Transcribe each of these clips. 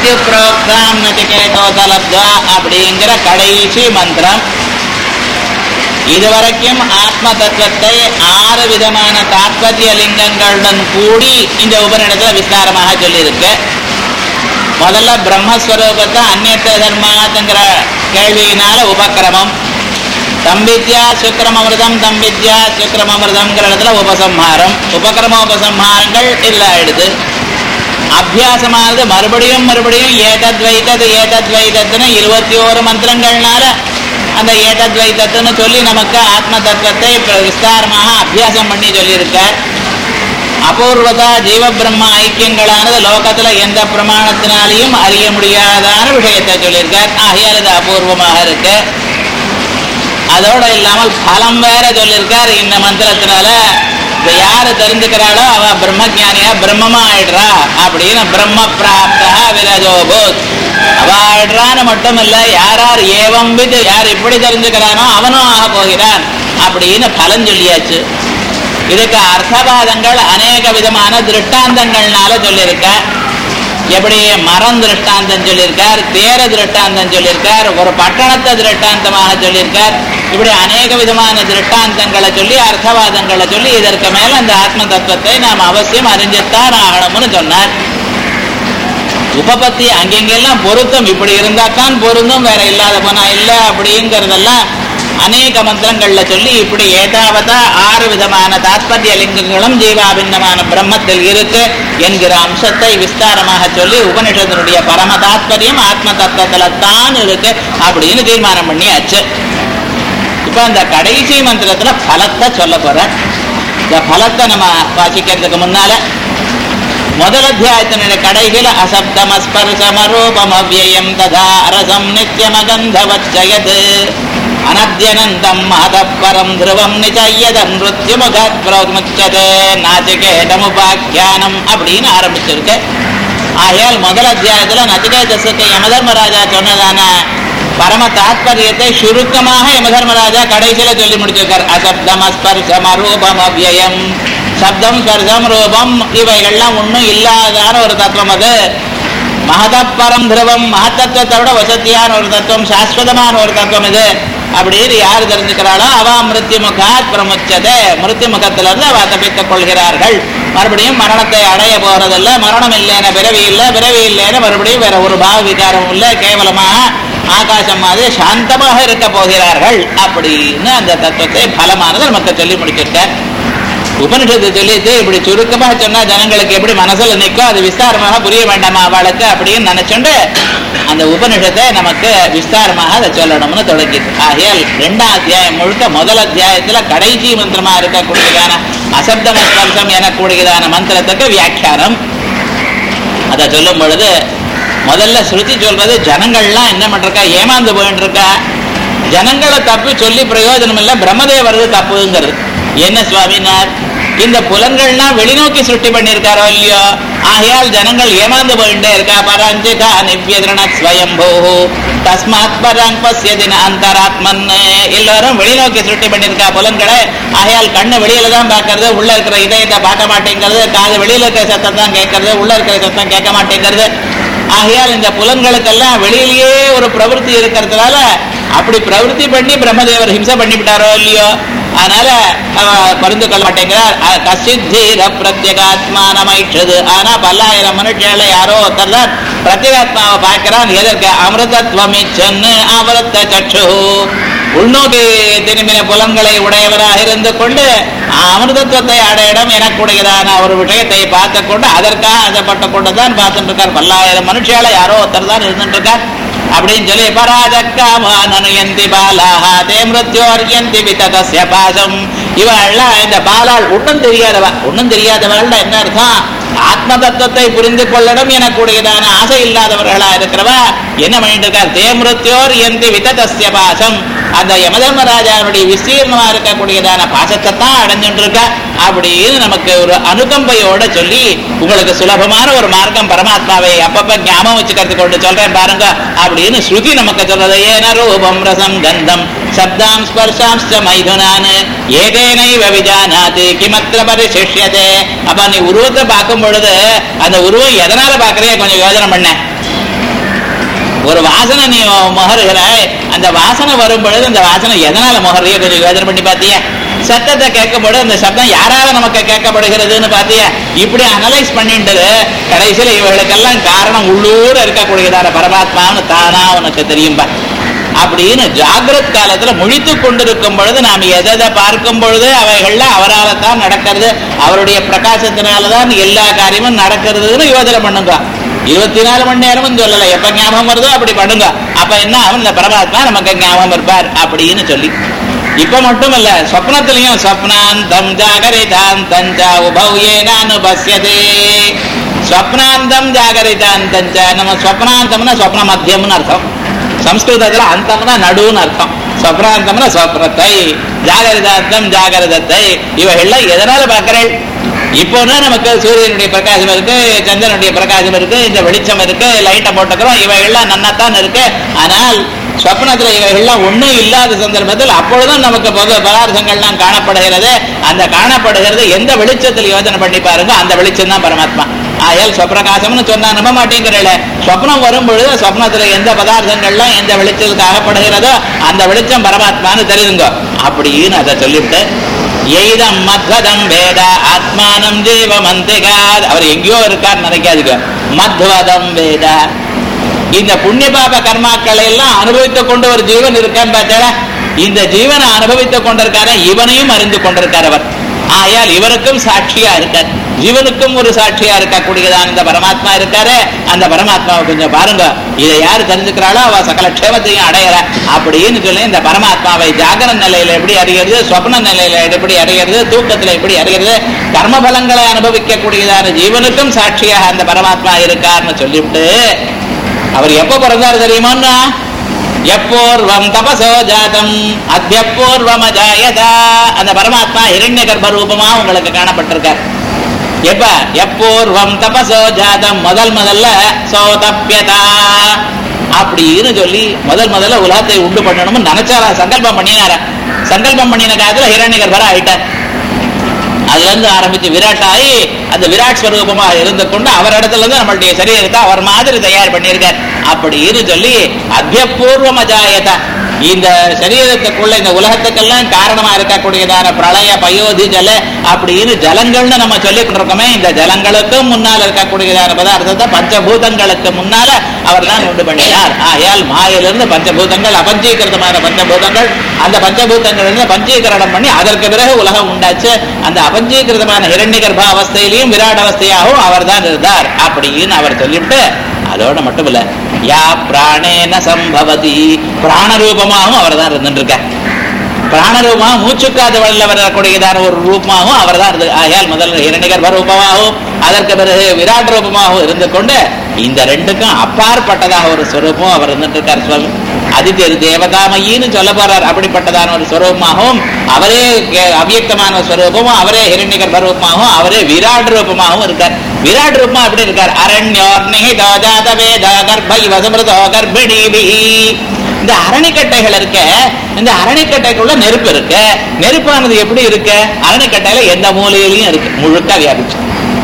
பிரத்யுப்ரோக்தாம் நச்சிகேதோதலப்தா அப்படிங்கிற கடைசி மந்திரம் இதுவரைக்கும் ஆத்ம தத்துவத்தை ஆறு விதமான தாற்பரிய லிங்கங்களுடன் கூடி இந்த உபநிடத்துல விஸ்தாரமாக சொல்லியிருக்கு முதல்ல பிரம்மஸ்வரூபத்தை அந்நியத்த தர்மாத்துங்கிற கேள்வியினால உபக்கிரமம் தம்பித்யா சுக்கிரமமிருதம் தம்பித்யா சுக்கிரமமிருதம்ங்கிற இடத்துல உபசம்ஹாரம் உபக்கிரம உபசம்ஹாரங்கள் இல்லை ஆயிடுது அபியாசமானது மறுபடியும் மறுபடியும் ஏதத்வைத்தது ஏதத்வைத்தத்துன்னு இருபத்தி ஓரு மந்திரங்கள்னால அந்த ஏதத்வைத்தத்துன்னு சொல்லி நமக்கு ஆத்ம தத்துவத்தை இப்ப விஸ்தாரமாக அபியாசம் பண்ணி சொல்லியிருக்கார் அபூர்வதா ஜீவ பிரம்ம ஐக்கியங்களானது லோகத்துல எந்த பிரமாணத்தினாலையும் அறிய முடியாதான விஷயத்தை சொல்லியிருக்கார் ஆகையால் இது அபூர்வமாக இருக்கு அதோட இல்லாமல் பலம் வேற சொல்லியிருக்கார் இந்த மந்திரத்தினால இதை யாரு தெரிஞ்சுக்கிறாளோ அவ பிரம்மஜானியா பிரம்மமா ஆயிடுறா அப்படின்னு பிரம்ம பிராப்தா விரஜோபூத் அவ ஆயிடுறான்னு மட்டும் இல்ல யார் யார் ஏவம் வித் யார் இப்படி தெரிஞ்சுக்கிறானோ அவனும் ஆக போகிறான் அப்படின்னு பலன் சொல்லியாச்சு இதுக்கு அர்த்தவாதங்கள் அநேக விதமான திருஷ்டாந்தங்கள்னால சொல்லியிருக்க எப்படி மரம் திருஷ்டாந்தம் சொல்லியிருக்கார் தேர திருஷ்டாந்தம் சொல்லியிருக்கார் ஒரு பட்டணத்தை திருஷ்டாந்தமாக சொல்லியிருக்கார் இப்படி அநேக விதமான திருஷ்டாந்தங்களை சொல்லி அர்த்தவாதங்களை சொல்லி இதற்கு மேல அந்த ஆத்ம தத்துவத்தை நாம் அவசியம் அறிஞ்சுத்தான் ஆகணும்னு சொன்னார் உபபத்தி அங்கெங்கெல்லாம் பொருத்தம் இப்படி இருந்தா தான் பொருந்தும் வேற இல்லாத போனா இல்ல அப்படிங்கிறதெல்லாம் அநேக மந்திரங்கள்ல சொல்லி இப்படி ஏதாவதா ஆறு விதமான தாத்பரிய லிங்கங்களும் ஜீவாபின்னமான பிரம்மத்தில் இருக்கு என்கிற அம்சத்தை விஸ்தாரமாக சொல்லி உபனிஷத்தினுடைய பரம தாத்பரியம் ஆத்ம தத்துவத்துல தான் இருக்கு அப்படின்னு தீர்மானம் பண்ணியாச்சு இப்ப அந்த கடைசி மந்திரத்துல பலத்தை சொல்ல போறேன் இந்த பலத்தை நம்ம வாசிக்கிறதுக்கு முன்னால முதல் அத்தியாயத்தினுடைய கடைசியில அசப்தமஸ்பர்சமரூபம் அவ்வயம் ததா ரசம் நித்யமகந்தவச்சயது அனத்யனந்தம் மதப்பரம் த்ருவம் நிச்சயதம் மிருத்யுமுகத் பிரமுச்சதே நாச்சிகேதமுபாக்கியானம் அப்படின்னு ஆரம்பிச்சிருக்கு ஆகையால் முதல் அத்தியாயத்துல நச்சிகேதஸுக்கு யமதர்மராஜா சொன்னதான பரம தாத்பரியத்தை சுருக்கமாக யமதர்மராஜா கடைசியில சொல்லி முடிச்சிருக்கார் அசப்தம் அஸ்பர்சம் அரூபம் அவ்வயம் சப்தம் ஸ்பர்சம் ரூபம் இவைகள்லாம் ஒன்றும் இல்லாதான ஒரு தத்துவம் அது மகதப்பரம் திரவம் மகத்தத்துவத்தை விட வசதியான ஒரு தத்துவம் சாஸ்வதமான ஒரு தத்துவம் இது அப்படின்னு யார் தெரிஞ்சுக்கிறாளோ அவ மிருத்யு முகாத் பிரமுச்சதே மிருத்யு முகத்துல இருந்து அவ தப்பித்துக் கொள்கிறார்கள் மறுபடியும் மரணத்தை அடைய போறதில்ல மரணம் இல்லைன்னு பிறவி இல்லை பிறவி இல்லைன்னு மறுபடியும் வேற ஒரு பாவ விகாரம் இல்லை கேவலமாக ஆகாசம் மாதிரி சாந்தமாக இருக்க போகிறார்கள் அப்படின்னு அந்த தத்துவத்தை பலமானது நமக்கு சொல்லி முடிச்சிருக்க உபனிஷத்து சொல்லிட்டு இப்படி சுருக்கமா சொன்னா ஜனங்களுக்கு எப்படி மனசுல நிற்கும் அது விஸ்தாரமாக புரிய வேண்டாமா அவளுக்கு அப்படின்னு நினைச்சுண்டு அந்த உபனிஷத்தை நமக்கு விஸ்தாரமாக அதை சொல்லணும்னு தொடங்கிது ஆகையால் ரெண்டாம் அத்தியாயம் முழுக்க முதல் அத்தியாயத்துல கடைசி மந்திரமா இருக்கக்கூடியதான அசப்த ஸ்பர்சம் எனக்கூடியதான மந்திரத்துக்கு வியாக்கியானம் அதை சொல்லும் பொழுது முதல்ல ஸ்ருதி சொல்றது ஜனங்கள்லாம் என்ன பண்றக்கா ஏமாந்து போயிட்டு இருக்கா ஜனங்களை தப்பு சொல்லி பிரயோஜனம் இல்லை பிரம்மதேவரது தப்புங்கிறது என்ன சுவாமினார் இந்த புலன்கள்லாம் வெளிநோக்கி சுட்டி பண்ணியிருக்காரோ இல்லையோ ஆகையால் ஜனங்கள் ஏமாந்து போயிட்டே இருக்கா பராஞ்சிகா நிவ்யதிரண ஸ்வயம்போ தஸ்மாத் பராங் பசியதின அந்தராத்மன் எல்லாரும் வெளிநோக்கி சுட்டி பண்ணியிருக்கா புலன்களை ஆகையால் கண்ணு வெளியில தான் பார்க்கறது உள்ள இருக்கிற இதயத்தை பார்க்க மாட்டேங்கிறது காது வெளியில இருக்கிற சத்தம் தான் கேட்கறது உள்ள இருக்கிற சத்தம் கேட்க மாட்டேங்கிறது ஆகையால் இந்த புலன்களுக்கெல்லாம் வெளியிலேயே ஒரு பிரவೃತ್ತಿ இருக்கிறதுனால அப்படி பிரவೃತ್ತಿ பண்ணி பிரம்மதேவர் ஹிம்சை பண்ணிவிட்டாரோ இல்லையோ அதனால அவ பருந்து கொள்ள மாட்டேங்கிறார் அ- கசித் தீர பிரத்யேகாத்மானமைச்சது ஆனா பல்லாயிரம் மனுஷால யாரோ ஒருத்தர் தான் பிரத்யேகாத்மாவை பார்க்கிறான் எதற்கு அமிர்தத்வமிச்சன்னு அமிர்த சச்சு உள்நோக்கி திரும்பின புலன்களை உடையவராக இருந்து கொண்டு அமிர்தத்துவத்தை அடையிடம் எனக்குடையதான ஒரு விஷயத்தை பார்த்து கொண்டு அதற்காக ஆசைப்பட்டு கொண்டு தான் பார்த்துட்டு இருக்கார் பல்லாயிரம் மனுஷால யாரோ ஒருத்தர் தான் இருந்துட்டு இருக்கார் அப்படின்னு சொல்லி பராஜக்காமானயந்தி பாலாஹா தே மிருத்யோர்யந்தி விதகஸ்ய பாசம் இவள்லாம் இந்த பாலாள் ஒன்றும் தெரியாதவ ஒன்றும் தெரியாதவள்னா என்ன அர்த்தம் ஆத்ம தத்துவத்தை புரிந்து கொள்ளணும் எனக்கூடியதான ஆசை இல்லாதவர்களா இருக்கிறவ என்ன பண்ணிட்டு இருக்கார் தே மிருத்யோர் எந்தி விதகஸ்ய பாசம் அந்த யமதர்மராஜாவுடைய விஸ்தீர்ணமா இருக்கக்கூடியதான பாசத்தை தான் அடைஞ்சுட்டு இருக்க அப்படின்னு நமக்கு ஒரு அனுகம்பையோட சொல்லி உங்களுக்கு சுலபமான ஒரு மார்க்கம் பரமாத்மாவை அப்பப்ப ஞாபகம் வச்சுக்கிறது கொண்டு சொல்றேன் பாருங்க அப்படின்னு ஸ்ருதி நமக்கு சொல்றது ஏன ரூபம் ரசம் கந்தம் சப்தாம் ஸ்பர்ஷாம்ச்ச மைதுனான் ஏதேனைவ விஜானாதி கிமத்திர பரிசிஷ்யதே அப்ப நீ உருவத்தை பார்க்கும் பொழுது அந்த உருவம் எதனால பார்க்கறிய கொஞ்சம் யோசனை பண்ண ஒரு வாசனை நீ முகருகிறாய் அந்த வாசனை வரும் பொழுது அந்த வாசனை எதனால முகரையோ கொஞ்சம் யோசனை பண்ணி பாத்தியா சத்தத்தை கேட்கும்போது அந்த சத்தம் யாரால நமக்கு கேட்கப்படுகிறதுன்னு பாத்தியா இப்படி அனலைஸ் பண்ணிட்டு கடைசியில இவர்களுக்கெல்லாம் காரணம் உள்ளூர இருக்கக்கூடியதான பரமாத்மான்னு தானா உனக்கு தெரியும்பா அப்படின்னு ஜாகிரத் காலத்துல முழித்து கொண்டிருக்கும் பொழுது நாம் எதை பார்க்கும் பொழுது அவைகள்ல அவரால் தான் நடக்கிறது அவருடைய பிரகாசத்தினாலதான் எல்லா காரியமும் நடக்கிறதுன்னு யோசனை பண்ணுங்க இருபத்தி நாலு மணி நேரமும் சொல்லல எப்ப ஞாபகம் வருதோ அப்படி பண்ணுங்க அப்ப என்ன ஆகும் இந்த பரமாத்மா நமக்கு ஞாபகம் இருப்பார் அப்படின்னு சொல்லி இப்ப மட்டும் இல்ல சொப்னத்திலையும் சொப்னாந்தம் ஜாகரிதாந்தம் ச உபௌ ஏனானு பசியதே ஸ்வப்னாந்தம் ஜாகரிதாந்தம் ச நம்ம ஸ்வப்னாந்தம்னா ஸ்வப்ன மத்தியம்னு அர்த்தம் சம்ஸ்கிருதத்துல அந்தம்னா நடுவுன்னு அர்த்தம் ஸ்வப்னாந்தம்னா ஸ்வப்னத்தை ஜாகரிதாந்தம் ஜாகரிதத்தை இவைகள்லாம் எதனால பார்க்கிறேன் இப்போனா நமக்கு சூரியனுடைய பிரகாசம் இருக்கு சந்திரனுடைய பிரகாசம் இருக்கு இந்த வெளிச்சம் இருக்கு லைட்டை போட்டுக்கிறோம் இவைகள்லாம் நன்னாத்தான் இருக்கு ஆனால் சொப்னத்துல இவைகள்லாம் ஒண்ணும் இல்லாத சந்தர்ப்பத்தில் அப்பொழுதும் நமக்கு பொது பதார்த்தங்கள்லாம் காணப்படுகிறது அந்த காணப்படுகிறது எந்த வெளிச்சத்தில் யோசனை பண்ணி பாருங்க அந்த வெளிச்சம் தான் பரமாத்மா ஆயால் சொப்ரகாசம்னு சொன்னா நம்ப மாட்டேங்கிறல சொப்னம் வரும் பொழுது சொப்னத்துல எந்த பதார்த்தங்கள்லாம் எந்த வெளிச்சத்துக்கு ஆகப்படுகிறதோ அந்த வெளிச்சம் பரமாத்மான்னு தெரியுங்க அப்படின்னு அதை சொல்லிவிட்டு எய்தம் மத்வதம் வேத ஆத்மானம் ஜீவமந்திகாத் அவர் எங்கேயோ இருக்கார் நினைக்காதுங்க மத்வதம் வேத இந்த புண்ணிய பாப கர்மாக்களை எல்லாம் அனுபவித்துக் கொண்டு ஒரு ஜீவன் இருக்கான்னு பார்த்தா இந்த ஜீவனை அனுபவித்துக் கொண்டிருக்கார இவனையும் அறிந்து கொண்டிருக்கார் அவர் ஆயால் இவருக்கும் சாட்சியா இருக்கார் ஜீவனுக்கும் ஒரு சாட்சியா இருக்கக்கூடியதான் இந்த பரமாத்மா இருக்காரு அந்த பரமாத்மாவை கொஞ்சம் பாருங்க இதை யாரு தெரிஞ்சுக்கிறாளோ அவ சகல க்ஷேமத்தையும் அடையற அப்படின்னு சொல்லி இந்த பரமாத்மாவை ஜாகர நிலையில எப்படி அறிகிறது சொப்ன நிலையில எப்படி அறிகிறது தூக்கத்துல எப்படி அறிகிறது கர்ம பலங்களை அனுபவிக்கக்கூடியதான ஜீவனுக்கும் சாட்சியாக அந்த பரமாத்மா இருக்கார்னு சொல்லிவிட்டு அவர் எப்ப பிறந்தார் தெரியுமான்னா எப்போர்வம் தபசோ ஜாதம் அத்தியப்பூர்வம் அஜாயதா அந்த பரமாத்மா இரண்ய கர்ப்ப ரூபமா உங்களுக்கு காணப்பட்டிருக்கார் எப்ப எப்பூர்வம் தபசோ ஜாதம் முதல் முதல்ல சோதப்பியதா அப்படின்னு சொல்லி முதல் முதல்ல உலகத்தை உண்டு பண்ணணும்னு நினைச்சாரா சங்கல்பம் பண்ணினாரா சங்கல்பம் பண்ணின காலத்துல ஹிரண்ய கர்ப்பரா ஆயிட்டார் அதுல இருந்து ஆரம்பிச்சு விராட் ஆகி அந்த விராட் ஸ்வரூபமா இருந்து கொண்டு அவர் இடத்துல இருந்து நம்மளுடைய சரீரத்தை அவர் மாதிரி தயார் பண்ணியிருக்கார் அப்படின்னு சொல்லி அத்தியபூர்வம் அஜாயத இந்த சரீரத்துக்குள்ள இந்த உலகத்துக்கெல்லாம் காரணமா இருக்கக்கூடியதான பிரளய பயோதி ஜல அப்படின்னு ஜலங்கள்னு நம்ம சொல்லிக் கொண்டிருக்கோமே இந்த ஜலங்களுக்கும் முன்னால் இருக்கக்கூடியதான பதார்த்தத்தை பஞ்சபூதங்களுக்கு முன்னால அவர் தான் உண்டு பண்ணினார் ஆயால் மாயிலிருந்து பஞ்சபூதங்கள் அபஞ்சீகிருதமான பஞ்சபூதங்கள் அந்த பஞ்சபூதங்கள் இருந்து பஞ்சீகரணம் பண்ணி அதற்கு பிறகு உலகம் உண்டாச்சு அந்த அபஞ்சீகிருதமான ஹிரண்ய கர்ப்ப அவஸ்தையிலையும் விராட் அவஸ்தையாகவும் அவர் தான் இருந்தார் அப்படின்னு அவர் சொல்லிவிட்டு அதோட மட்டும் இல்ல யா பிராணேன சம்பவதி பிராண ரூபமாகவும் அவர் தான் இருந்துட்டு இருக்கார் பிராணரூபமா மூச்சுக்காத வழியில் வரக்கூடியதான ஒரு ரூபமாகவும் அவர் தான் இருந்து ஆகையால் முதல்ல இரண்டிகர் ரூபமாகவும் அதற்கு பிறகு விராட் ரூபமாகவும் இருந்து கொண்டு இந்த ரெண்டுக்கும் அப்பாற்பட்டதாக ஒரு ஸ்வரூபம் அவர் இருந்துட்டு இருக்கார் சுவாமி அதித்தியர் தேவதாமயின்னு சொல்ல போறார் அப்படிப்பட்டதான ஒரு ஸ்வரூபமாகவும் அவரே கே- அவ்யக்தமான ஒரு ஸ்வரூபமும் அவரே ஹிரண்யகர் ரூபமாகவும் அவரே விராட் ரூபமாகவும் இருக்கார் விராட் ரூபமா எப்படி இருக்கார் அரண்யோர் நிகிதோ ஜாத வேத கர்ப்ப இவ சமிருதோ கர்ப்பிணிபிஹி இந்த அரணிக்கட்டைகள் இருக்க இந்த அரணிக்கட்டைக்குள்ள நெருப்பு இருக்கு நெருப்பானது எப்படி இருக்கு அரணிக்கட்டையில எந்த மூலையிலையும் இருக்கு முழுக்க வியாபிச்சு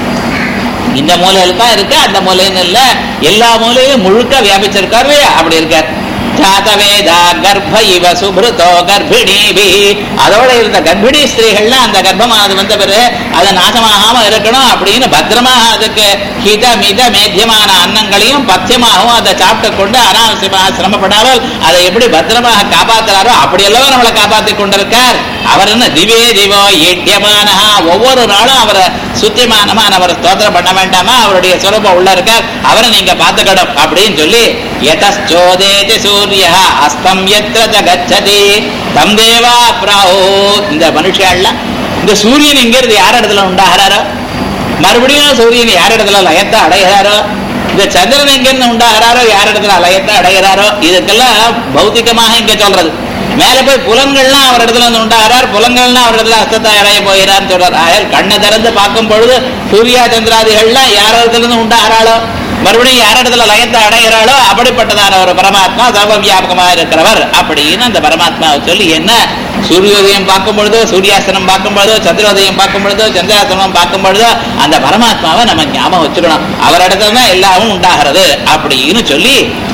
இந்த மூலையில தான் இருக்கு அந்த மூலைன்னு இல்ல எல்லா மூலையிலும் முழுக்க வியாபிச்சிருக்காரு இல்லையா? அப்படி இருக்கார் ஜாதவேதா கர்ப்ப இவ சுப்ருதோ கர்ப்பிணி அதோட இருந்த கர்ப்பிணி ஸ்திரீகள்லாம் அந்த கர்ப்பமானது வந்த பிறகு அதை நாசமாகாம இருக்கணும் அப்படின்னு பத்திரமாக அதுக்கு ஹித மித மேத்தியமான அன்னங்களையும் பத்தியமாகவும் அதை சாப்பிட்டு கொண்டு அனாவசியமாக சிரமப்படாமல் அதை எப்படி பத்திரமாக காப்பாத்துறாரோ அப்படியெல்லாம் நம்மளை காப்பாத்தி கொண்டிருக்கார் அவர் என்ன திவே திவோ ஏட்டியமானஹா ஒவ்வொரு நாளும் அவரை சுத்தியமானமான அவர் ஸ்தோத்திரம் பண்ண வேண்டாமா அவருடைய சுரூபம் உள்ள இருக்கார் அவரை நீங்க பார்த்துக்கணும் அப்படின்னு சொல்லி யதச்சோதேதி சூரிய அஸ்தம் எத்திர ச கச்சதி தம் தேவா பிராஹோ இந்த மனுஷாள்லாம் இந்த சூரியன் எங்க இருந்து யார் இடத்துல உண்டாகிறாரோ மறுபடியும் சூரியன் யார் இடத்துல லயத்தை அடைகிறாரோ இந்த சந்திரன் எங்க இருந்து உண்டாகிறாரோ யார் இடத்துல லயத்தை அடைகிறாரோ இதுக்கெல்லாம் பௌத்திகமாக இங்க சொல்றது மேல போய் புலன்கள்லாம் அவர் இடத்துல வந்து உண்டாகிறார் புலன்கள்லாம் அவர் இடத்துல அஸ்தத்தை அடைய போகிறார்னு சொல்றார் ஆயால் கண்ணை திறந்து பார்க்கும் பொழுது சூர்யா சந்திராதிகள்லாம் யார் இடத்துல இருந்து உண்டாகிறாளோ மறுபடியும் யார் இடத்துல லயத்தை அடைகிறாளோ அப்படிப்பட்டதான ஒரு பரமாத்மா சர்வ வியாபகமாக இருக்கிறவர் அப்படின்னு அந்த பரமாத்மாவை சொல்லி என்ன சூரியோதயம் பார்க்கும் பொழுதோ சூரியாசனம் பார்க்கும் பொழுதோ சந்திரோதயம் பார்க்கும் பொழுதோ சந்திராசனம் பார்க்கும் பொழுதோ அந்த பரமாத்மாவை நம்ம ஞாபகம் வச்சுக்கணும் அவர் இடத்துல தான் எல்லாமும் உண்டாகிறது அப்படின்னு சொல்லி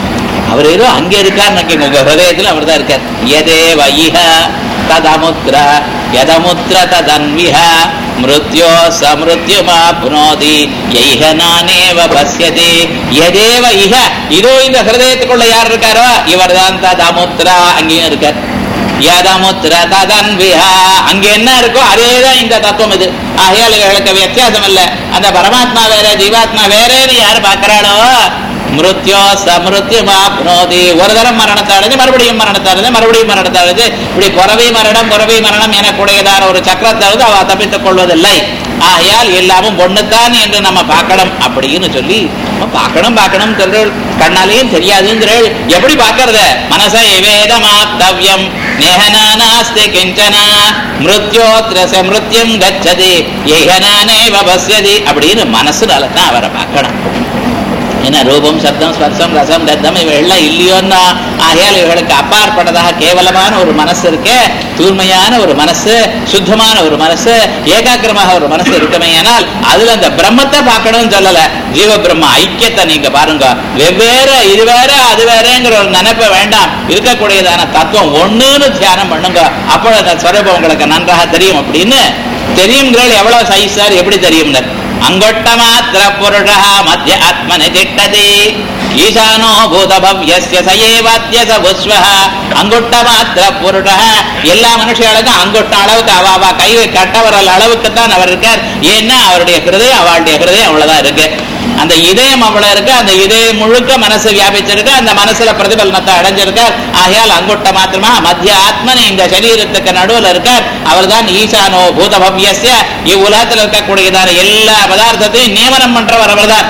அவர் ஏதோ அங்க இருக்கார் உங்க ஹிருதயத்துல அவர் தான் இருக்கார் எதேவ இஹ ததமுத்ர யதமுத்ர ததன்விஹ மிருத்யோ சமிருத்யுமாப்னோதி யைஹ நானேவ பஸ்யதி எதேவ இஹ இதோ இந்த ஹிருதயத்துக்குள்ள யார் இருக்காரோ இவர்தான் ததமுத்ரா அங்கேயும் இருக்கார் யதமுத்ர ததன்விஹா அங்க என்ன இருக்கோ அதேதான் இந்த தத்துவம் இது ஆகையால் இவர்களுக்கு வித்தியாசம் இல்ல அந்த பரமாத்மா வேற ஜீவாத்மா வேறேன்னு யார் பார்க்கறாளோ மிருத்யோ சமிருத்யுமாப்னோதி ஒரு தரம் மரணத்தை அடைஞ்சு மறுபடியும் மரணத்தை அடைஞ்சு மறுபடியும் மரணத்தை அடைஞ்சு இப்படி பிறவி மரணம் பிறவி மரணம் எனக்கூடியதான ஒரு சக்கரத்தை அடைந்து அவ தப்பித்துக் கொள்வதில்லை ஆகையால் எல்லாமும் ஒண்ணுதான் என்று நம்ம பார்க்கணும் அப்படின்னு சொல்லி நம்ம பார்க்கணும் பார்க்கணும் சொல்றேள் கண்ணாலேயும் தெரியாதுங்கிறேள் எப்படி பார்க்கறது மனசை வேதமாத்தவ்யம் நேகனாஸ்தி கிஞ்சனா மிருத்யோத்ரச மிருத்யம் கச்சதி ஏகனானேவ பஸ்யதி அப்படின்னு மனசுனால தான் அவரை பார்க்கணும் என்ன ரூபம் சப்தம் ஸ்பர்சம் ரசம் கத்தம் இவைகள்லாம் இல்லையோன்னா ஆகையால் இவர்களுக்கு அப்பாற்பட்டதாக கேவலமான ஒரு மனசு இருக்கு தூய்மையான ஒரு மனசு சுத்தமான ஒரு மனசு ஏகாக்கிரமாக ஒரு மனசு இருக்குமேயானால் அதுல அந்த பிரம்மத்தை பார்க்கணும்னு சொல்லல ஜீவ பிரம்ம ஐக்கியத்தை நீங்க பாருங்க வெவ்வேறு இது வேற அது வேறங்கிற ஒரு நினைப்ப வேண்டாம் இருக்கக்கூடியதான தத்துவம் ஒண்ணுன்னு தியானம் பண்ணுங்க அப்போ அந்த ஸ்வரூபம் உங்களுக்கு நன்றாக தெரியும் அப்படின்னு தெரியுங்கிறது எவ்வளவு சைஸ் சார் எப்படி தெரியும்னு அங்கொட்ட மாத்திர புருஷ மத்திய ஆத்மனி திட்டதி ஈசானோ பூதபவ்யஸ்ய சயேவாத்ய சபுஸ்வ அங்குட்ட மாத்திர புருஷ எல்லா மனுஷர்களுக்கும் அங்குட்ட அளவுக்கு அவ அவ கை கட்டவரல் அளவுக்கு தான் அவர் இருக்கார் ஏன்னா அவருடைய ஹிருதயம் அவளுடைய ஹிருதயம் அவ்வளவுதான் இருக்கு அந்த இதயம் அவ்வளவு இருக்கு அந்த இதயம் முழுக்க மனசு வியாபிச்சிருக்கு அந்த மனசுல பிரதிபலனத்தை அடைஞ்சிருக்கார் ஆகையால் அங்குட்ட மாத்திரமா மத்திய ஆத்மன் இந்த சரீரத்துக்கு நடுவுல இருக்கார் அவர்தான் ஈசானோ பூதபவ்யஸ்ய இவ்வுலகத்தில் இருக்கக்கூடியதான எல்லா பதார்த்தத்தையும் நியமனம் பண்றவர் அவர்தான்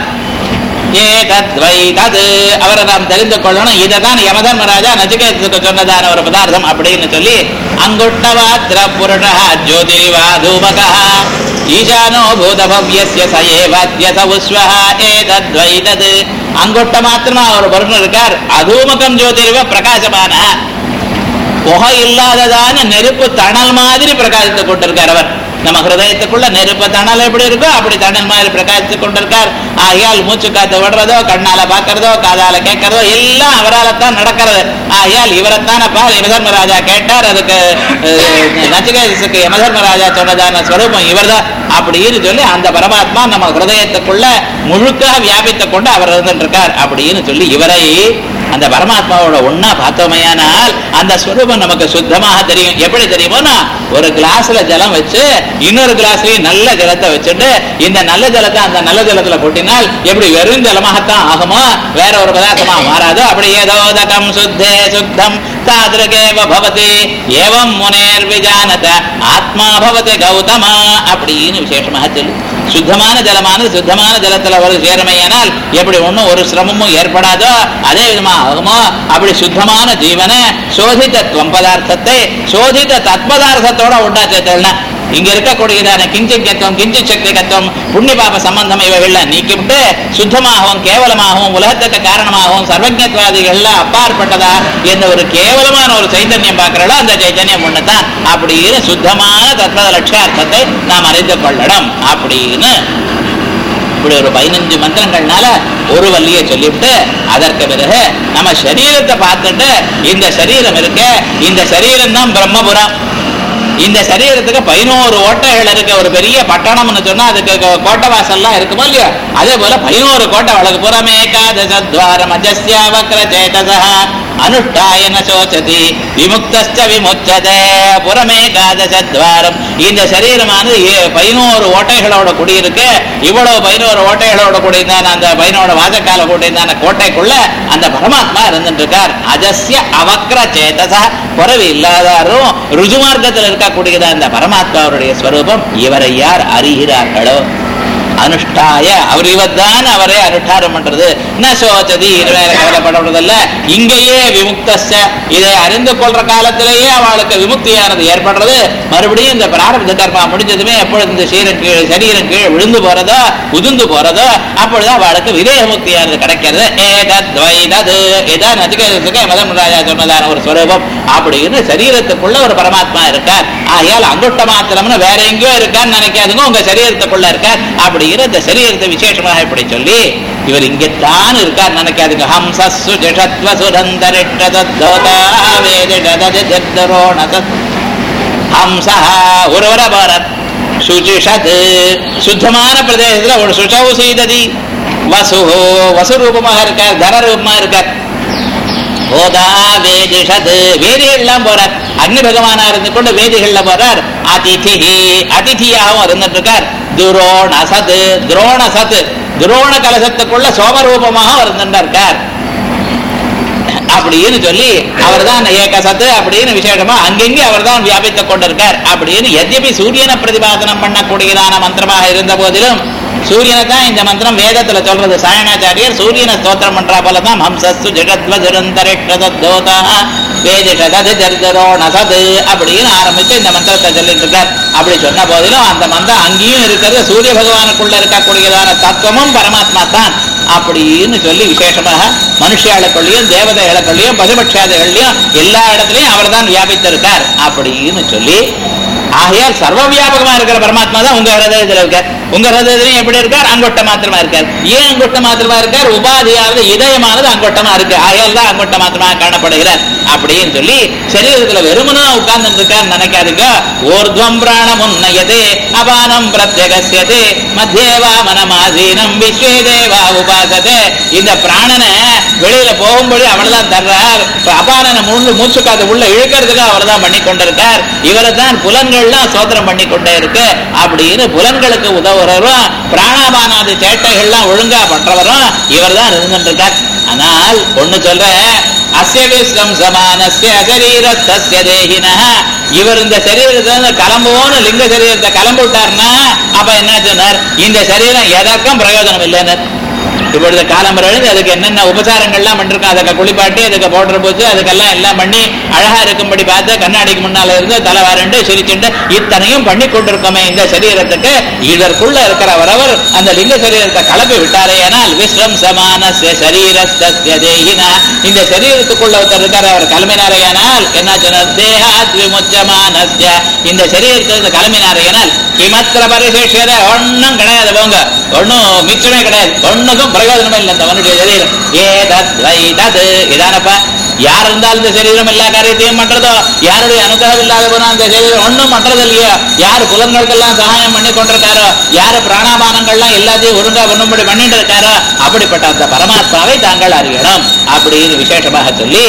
ஏதத்வை தது அவரை நாம் தெரிந்து கொள்ளணும் இதை தான் யமதர்மராஜா நச்சிகேதத்துக்கு சொன்னதான ஒரு பதார்த்தம் அப்படின்னு சொல்லி அங்குட்டவாத்திர புருஷ ஜோதிரிவா தூமகா ஈசானோ பூதபவ்யஸ்ய சயேவாத்ய சவுஸ்வஹ ஏதத்வை தது அங்குட்ட மாத்திரமா ஒரு புருஷன் இருக்கார் அதூமகம் ஜோதிரிவ பிரகாசமான புகை இல்லாததான நெருப்பு தணல் மாதிரி பிரகாசித்துக் கொண்டிருக்கார் அவர் நம்ம ஹிருதயத்துக்குள்ள நெருப்பு தணல் எப்படி இருக்கோ அப்படி தணல் மாதிரி பிரகாசித்துக் கொண்டிருக்கார் ஆகையால் மூச்சு காத்து விடுறதோ கண்ணால பாக்குறதோ காதால கேட்கறதோ எல்லாம் அவரால தான் நடக்கிறது ஆகையால் இவரைத்தான பால் யமதர்மராஜா கேட்டார் அதுக்கு அஹ், நச்சிகேதசுக்கு யமதர்மராஜா சொன்னதான ஸ்வரூபம் இவர்தான் அப்படின்னு சொல்லி அந்த பரமாத்மா நம்ம ஹிருதயத்துக்குள்ள முழுக்க வியாபித்துக் கொண்டு அவர் இருந்துட்டு இருக்கார் அப்படின்னு சொல்லி இவரை அந்த பரமாத்மாவோட ஒன்னா பார்த்தோமையானால் அந்த ஸ்வரூபம் நமக்கு சுத்தமாக தெரியும் எப்படி தெரியுமோனா ஒரு கிளாஸ்ல ஜலம் வச்சு இன்னொரு கிளாஸ்லயும் நல்ல ஜலத்தை வச்சுட்டு இந்த நல்ல ஜலத்தை அந்த நல்ல ஜலத்துல கொட்டினால் எப்படி வெறும் ஜலமாகத்தான் ஆகுமோ வேற ஒரு பதார்த்தமா மாறாதோ அப்படி ஏதோதகம் சுத்தே சுத்தம் தாதிருகேவ பவதி ஏவம் முனேர் விஜானத ஆத்மா பவதி கௌதமா அப்படின்னு விசேஷமாக சொல்லு சுத்தமான ஜலமானது சுத்தமான ஜலத்துல ஒரு சேரமையானால் எப்படி ஒண்ணும் ஒரு சிரமமும் ஏற்படாதோ அதே விதமா ஆகுமோ அப்படி சுத்தமான ஜீவனை சோதித்தத்துவம் பதார்த்தத்தை சோதித்த தத்பதார்த்தத்தோட உண்டாச்சேத்தல்னா இங்க இருக்கக்கூடியதான கிஞ்சிக்கத்துவம் கிஞ்சி சக்திகத்துவம் புண்ணிய பாப சம்பந்தம் இவைகள்லாம் நீக்கிவிட்டு சுத்தமாகவும் கேவலமாகவும் உலகத்துக்கு காரணமாகவும் சர்வஜத்வாதிகள்லாம் அப்பாற்பட்டதா என்ற ஒரு கேவலமான ஒரு சைத்தன்யம் பார்க்கிறோம் அந்த சைத்தன்யம் ஒண்ணுதான் அப்படின்னு சுத்தமான தத்வத லட்சியார்த்தத்தை நாம் அறிந்து கொள்ளணும் அப்படின்னு இப்படி ஒரு பதினஞ்சு மந்திரங்கள்னால ஒரு வள்ளியை சொல்லிவிட்டு அதற்கு பிறகு நம்ம சரீரத்தை பார்த்துட்டு இந்த சரீரம் இருக்க இந்த சரீரம் தான் பிரம்மபுரம் இந்த சரீரத்துக்கு பதினோரு ஓட்டைகள் இருக்கு ஒரு பெரிய பட்டணம்னு சொன்னா அதுக்கு கோ- கோட்டை வாசல்லாம் இருக்குமோ இல்லையோ அதே போல பதினோரு கோட்டை வழக்கு புறமேகாதசத்வாரம் அஜஸ்யா வக்ர சேதசா அனுஷ்டாயன சோச்சதி விமுக்தஸ்ச விமுச்சதே புறமேகாதசத்வாரம் இந்த சரீரமானது ஏ- பதினோரு ஓட்டைகளோட குடியிருக்கு இவ்வளவு பதினோரு ஓட்டைகளோட கூடியிருந்தான அந்த பதினோரு வாசக்கால கூடியிருந்தான கோட்டைக்குள்ள அந்த பரமாத்மா இருந்துட்டு இருக்கார் அஜஸ்ய அவக்ர சேதசா குறவு இல்லாதாரும் ருஜுமார்க்கத்தில் இருக்கக்கூடியதா இந்த பரமாத்மாவுடைய ஸ்வரூபம் இவரை யார் அறிகிறார்களோ அனுஷ்டாய அவர் இவர்தான் அவரை அனுஷ்டாரம் பண்றது ந சோச்சதி இனிமேல கவலைப்படுறதில்ல இங்கேயே விமுக்தஸ்ச இதை அறிந்து கொள்ற காலத்திலேயே அவளுக்கு விமுக்தியானது ஏற்படுறது மறுபடியும் இந்த பிராரப்த கர்மா முடிஞ்சதுமே எப்பொழுது இந்த சரீரம் கீழே சரீரம் கீழே விழுந்து போறதோ உதிர்ந்து போறதோ அப்பொழுது அவளுக்கு விதேக முக்தியானது கிடைக்கிறது ஏதத்வைதது இதான் நதிகேதத்துக்கு மதம் ராஜா சொன்னதான ஒரு ஸ்வரூபம் அப்படின்னு சரீரத்துக்குள்ள ஒரு பரமாத்மா இருக்கார் ஆகையால் அங்குட்ட மாத்திரம்னு வேற எங்கேயோ இருக்கான்னு நினைக்காதுங்க உங்க சரீரத்துக்குள்ள இருக்கார் அப்படிங்கிற இந்த சரீரத்தை விசேஷமாக இப்படி சொல்லி இவர் இங்கத்தான் இருக்கார் நினைக்காதுங்க ஹம்சஸ்ஸு ஜஷத்வ சுரந்தரிட்டதோதாவேதிடததிர்தரோணத ஹம்சா ஒருவர பாரத் சுஜிஷத் சுத்தமான பிரதேசத்துல ஒரு சுஷவு செய்ததி வசு வசு ரூபமாக இருக்கார் தர ரூபமா இருக்கார் போதா வேதிஷத் வேதிகள்லாம் போறார் அக்னி பகவானா இருந்து கொண்டு வேதிகள்ல போறார் அதிதி அதிதியாகவும் இருந்துட்டு இருக்கார் துரோண சத் துரோண சத் துரோண கலசத்துக்குள்ள சோமரூபமாக இருந்துட்டு இருக்கார் அப்படின்னு சொல்லி அவர்தான் ஏகசத்து அப்படின்னு விசேஷமா அங்கெங்கே அவர்தான் வியாபித்துக் கொண்டிருக்கார் அப்படின்னு எத்யபி சூரியனை பிரதிபாதனம் பண்ணக்கூடியதான மந்திரமாக இருந்த போதிலும் சூரியனை தான் இந்த மந்திரம் வேதத்துல சொல்றது சாயணாச்சாரியர் சூரியனை ஸ்தோத்திரம் பண்றா போல தான் ஹம்சஸ்து ஜெகத்வ ஜுரந்தரிஷதோதா வேதிஷதது ஜர்தரோணசது அப்படின்னு ஆரம்பிச்சு இந்த மந்திரத்தை சொல்லிட்டு இருக்கார் அப்படி சொன்ன போதிலும் அந்த மந்திரம் அங்கேயும் இருக்கிறது சூரிய பகவானுக்குள்ள இருக்கக்கூடியதான தத்துவமும் பரமாத்மா தான் அப்படின்னு சொல்லி விசேஷமாக மனுஷியாளுக்குள்ளேயும் தேவதைகளுக்குள்ளேயும் பசுபட்சாதிகள்லையும் எல்லா இடத்துலயும் அவர் தான் வியாபித்திருக்கார் அப்படின்னு சொல்லி ஆகையால் சர்வ வியாபகமா இருக்கிற பரமாத்மா தான் உங்க ஹிரதயத்தில் இருக்கார் உங்க ஹிரதயத்திலையும் எப்படி இருக்கார் அங்கொட்ட மாத்திரமா இருக்கார் ஏன் அங்கொட்ட மாத்திரமா இருக்கார் உபாதியாவது இதயமானது அங்கொட்டமா இருக்கு ஆகையால் தான் அங்கொட்ட மாத்திரமா காணப்படுகிறார் அப்படின்னு சொல்லி சரீரத்துல வெறுமனா உட்கார்ந்து இருக்கார் நினைக்காதுங்க ஊர்துவம் பிராணம் உன்னயதே அபானம் பிரத்யகசியதே மத்தியேவா மனமாசீனம் விஸ்வே தேவா உபாசதே இந்த பிராணனை வெளியில போகும்படி அவர்தான் தர்றார் அபானனை முள்ளு மூச்சு காத்து உள்ள இழுக்கிறதுக்கு அவர் தான் பண்ணி கொண்டிருக்கார் இவரை தான் புலன்கள்லாம் சோதனம் பண்ணி கொண்டே இருக்கு அப்படின்னு புலன்களுக்கு உதவுறவரும் பிராணாபானாதி சேட்டைகள்லாம் ஒழுங்கா பண்றவரும் இவர் தான் இருந்துட்டு இருக்கார் ஆனால் ஒண்ணு சொல்றேன் அஸ்ய விஸ்வம் சமானஸ்ய அசரீரஸ்தஸ்ய தேகினः இவர் இந்த சரீரத்தை கிளம்புவோன்னு லிங்க சரீரத்தை கிளம்பி விட்டார்னா அப்ப என்ன சொன்னார் இந்த சரீரம் எதற்கும் பிரயோஜனம் இல்லைன்னு இப்பொழுது காலம் எழுந்து அதுக்கு என்னென்ன உபசாரங்கள்லாம் பண்ணிருக்கோம் அதுக்கு குளிப்பாட்டி அதுக்கு பவுடர் போச்சு அதுக்கெல்லாம் எல்லாம் பண்ணி அழகா இருக்கும்படி பார்த்து கண்ணாடிக்கு முன்னால இருந்து தலை வரண்டு சிரிச்சுண்டு இத்தனையும் பண்ணி கொண்டிருக்கோமே இந்த சரீரத்துக்கு இதற்குள்ள இருக்கிற வரவர் அந்த லிங்க சரீரத்தை கலப்பி விட்டாரே ஆனால் விஸ்வம் சமான சரீரஸ்தஸ்ய தேகினா இந்த சரீரத்துக்குள்ள ஒருத்தர் இருக்கார் அவர் கிளம்பினாரையானால் என்ன சொன்னார் தேகாத் விமுச்சமானஸ்ய இந்த சரீரத்தை கிளம்பினாரையானால் கிமத்திர பரிசேஷியத ஒன்னும் கிடையாது போங்க ஒன்னும் மிச்சமே கிடையாது ஒண்ணுக்கும் பிரயோஜனமே இல்லை இந்த மனுடைய சரீரம் ஏதத் வை தத் இதானப்பா யார் இருந்தாலும் இந்த சரீரம் எல்லா காரியத்தையும் பண்றதோ யாருடைய அனுகிரகம் இல்லாத போனா அந்த சரீரம் ஒண்ணும் பண்றது இல்லையோ யார் புலன்களுக்கெல்லாம் சகாயம் பண்ணி கொண்டிருக்காரோ யார் பிராணாபானங்கள்லாம் எல்லாத்தையும் ஒழுங்கா பண்ணும்படி பண்ணிட்டு இருக்காரோ அப்படிப்பட்ட அந்த பரமாத்மாவை தாங்கள் அறியணும் அப்படின்னு விசேஷமாக சொல்லி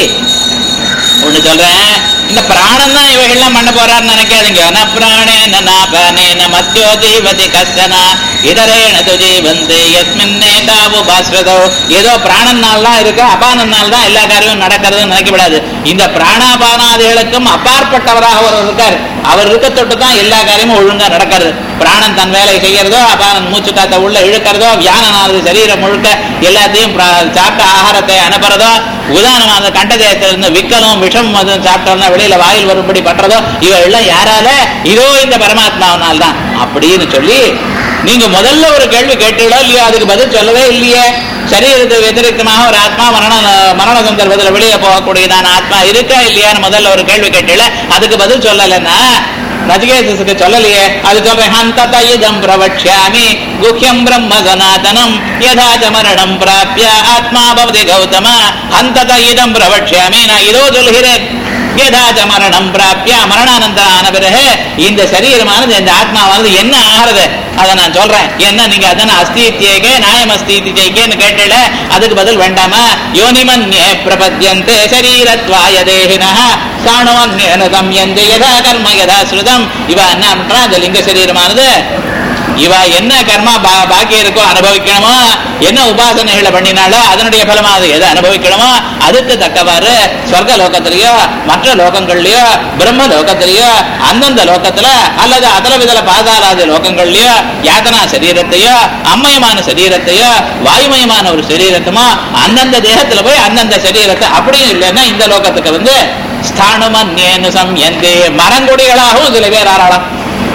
ஒண்ணு சொல்றேன் இந்த பிராணம் தான் இவைகள்லாம் பண்ண போறாருன்னு நினைக்காதீங்க ந பிராணேன நாபனேன மத்தியோ ஜீவதி கஷ்டனா இதரேன து ஜீவந்தி எஸ்மின்னே தாவு பாஸ்வதோ ஏதோ பிராணனால் தான் இருக்கு அபானனால் தான் எல்லா காரியமும் நடக்கிறதுன்னு நினைக்கப்படாது இந்த பிராணாபானாதிகளுக்கும் அப்பாற்பட்டவராக ஒருவர் இருக்கார் அவர் இருக்க தொட்டு தான் எல்லா காரியமும் ஒழுங்கா நடக்கிறது பிராணன் தன் வேலை செய்யறதோ அபானன் மூச்சு காத்த உள்ள இழுக்கிறதோ வியானனானது சரீரம் முழுக்க எல்லாத்தையும் பிரா- சாப்பிட்ட ஆகாரத்தை அனுப்புறதோ உதாரணமான கண்டதேயத்திலிருந்து விக்கலும் விஷம் அது சாப்பிட்டோம்னா வெளியில வாயில் வரும்படி பண்றதோ இவையெல்லாம் யாரால இதோ இந்த பரமாத்மாவினால் தான் அப்படின்னு சொல்லி நீங்க முதல்ல ஒரு கேள்வி கேட்டீங்களோ இல்லையோ அதுக்கு பதில் சொல்லவே இல்லையே சரீரத்துக்கு व्यतिरिक्तமாக ஒரு ஆத்மா மரண மரண சந்தர்ப்பத்தில் வெளியே போகக்கூடியதான ஆத்மா இருக்கா இல்லையான்னு முதல்ல ஒரு கேள்வி கேட்டீங்கள அதுக்கு பதில் சொல்லலைன்னா நச்சிகேதஸுக்கு சொல்லலையே அது சொல்றேன் ஹந்தத இதம் பிரவக்ஷ்யாமி குஹ்யம் பிரம்ம சனாதனம் யதா ச மரணம் பிராப்ய ஆத்மா பவதி கௌதம ஹந்தத இதம் பிரவக்ஷ்யாமி நான் இதோ சொல்கிறேன் யதா ச மரணம் பிராப்ய மரணானந்தரம் ஆன பிறகு இந்த சரீரமானது இந்த ஆத்மாவானது என்ன ஆகிறது அதை நான் சொல்றேன் என்ன நீங்க அதன அஸ்தித்யேகே நாயம் அஸ்தித்யேகேன்னு கேட்டல அதுக்கு பதில் வேண்டாமா யோனிமன்யே பிரபத்யந்தே சரீரத்வாய தேகினः சாணோன்யேன தம்யந்தே யதா கர்ம யதா ஸ்ருதம் இவ என்ன பண்றா அந்த லிங்க சரீரமானது இவ என்ன கர்மா பா- பாக்கி இருக்கோ அனுபவிக்கணுமோ என்ன உபாசனைகளை பண்ணினாலோ அதனுடைய பலமா அது எதை அனுபவிக்கணுமோ அதுக்கு தக்கவாறு சொர்க்க லோகத்திலேயோ மற்ற லோகங்கள்லயோ பிரம்ம லோகத்திலேயோ அந்தந்த லோகத்துல அல்லது அதல விதல பாதாளாத லோகங்கள்லயோ யாத்தனா சரீரத்தையோ அம்மயமான சரீரத்தையோ வாயுமயமான ஒரு சரீரத்துமோ அந்தந்த தேகத்துல போய் அந்தந்த சரீரத்தை அப்படியும் இல்லைன்னா இந்த லோகத்துக்கு வந்து ஸ்தானுமன்யேனு சம்யந்தே மரங்கொடிகளாகவும் சில பேர் ஆறாளாம்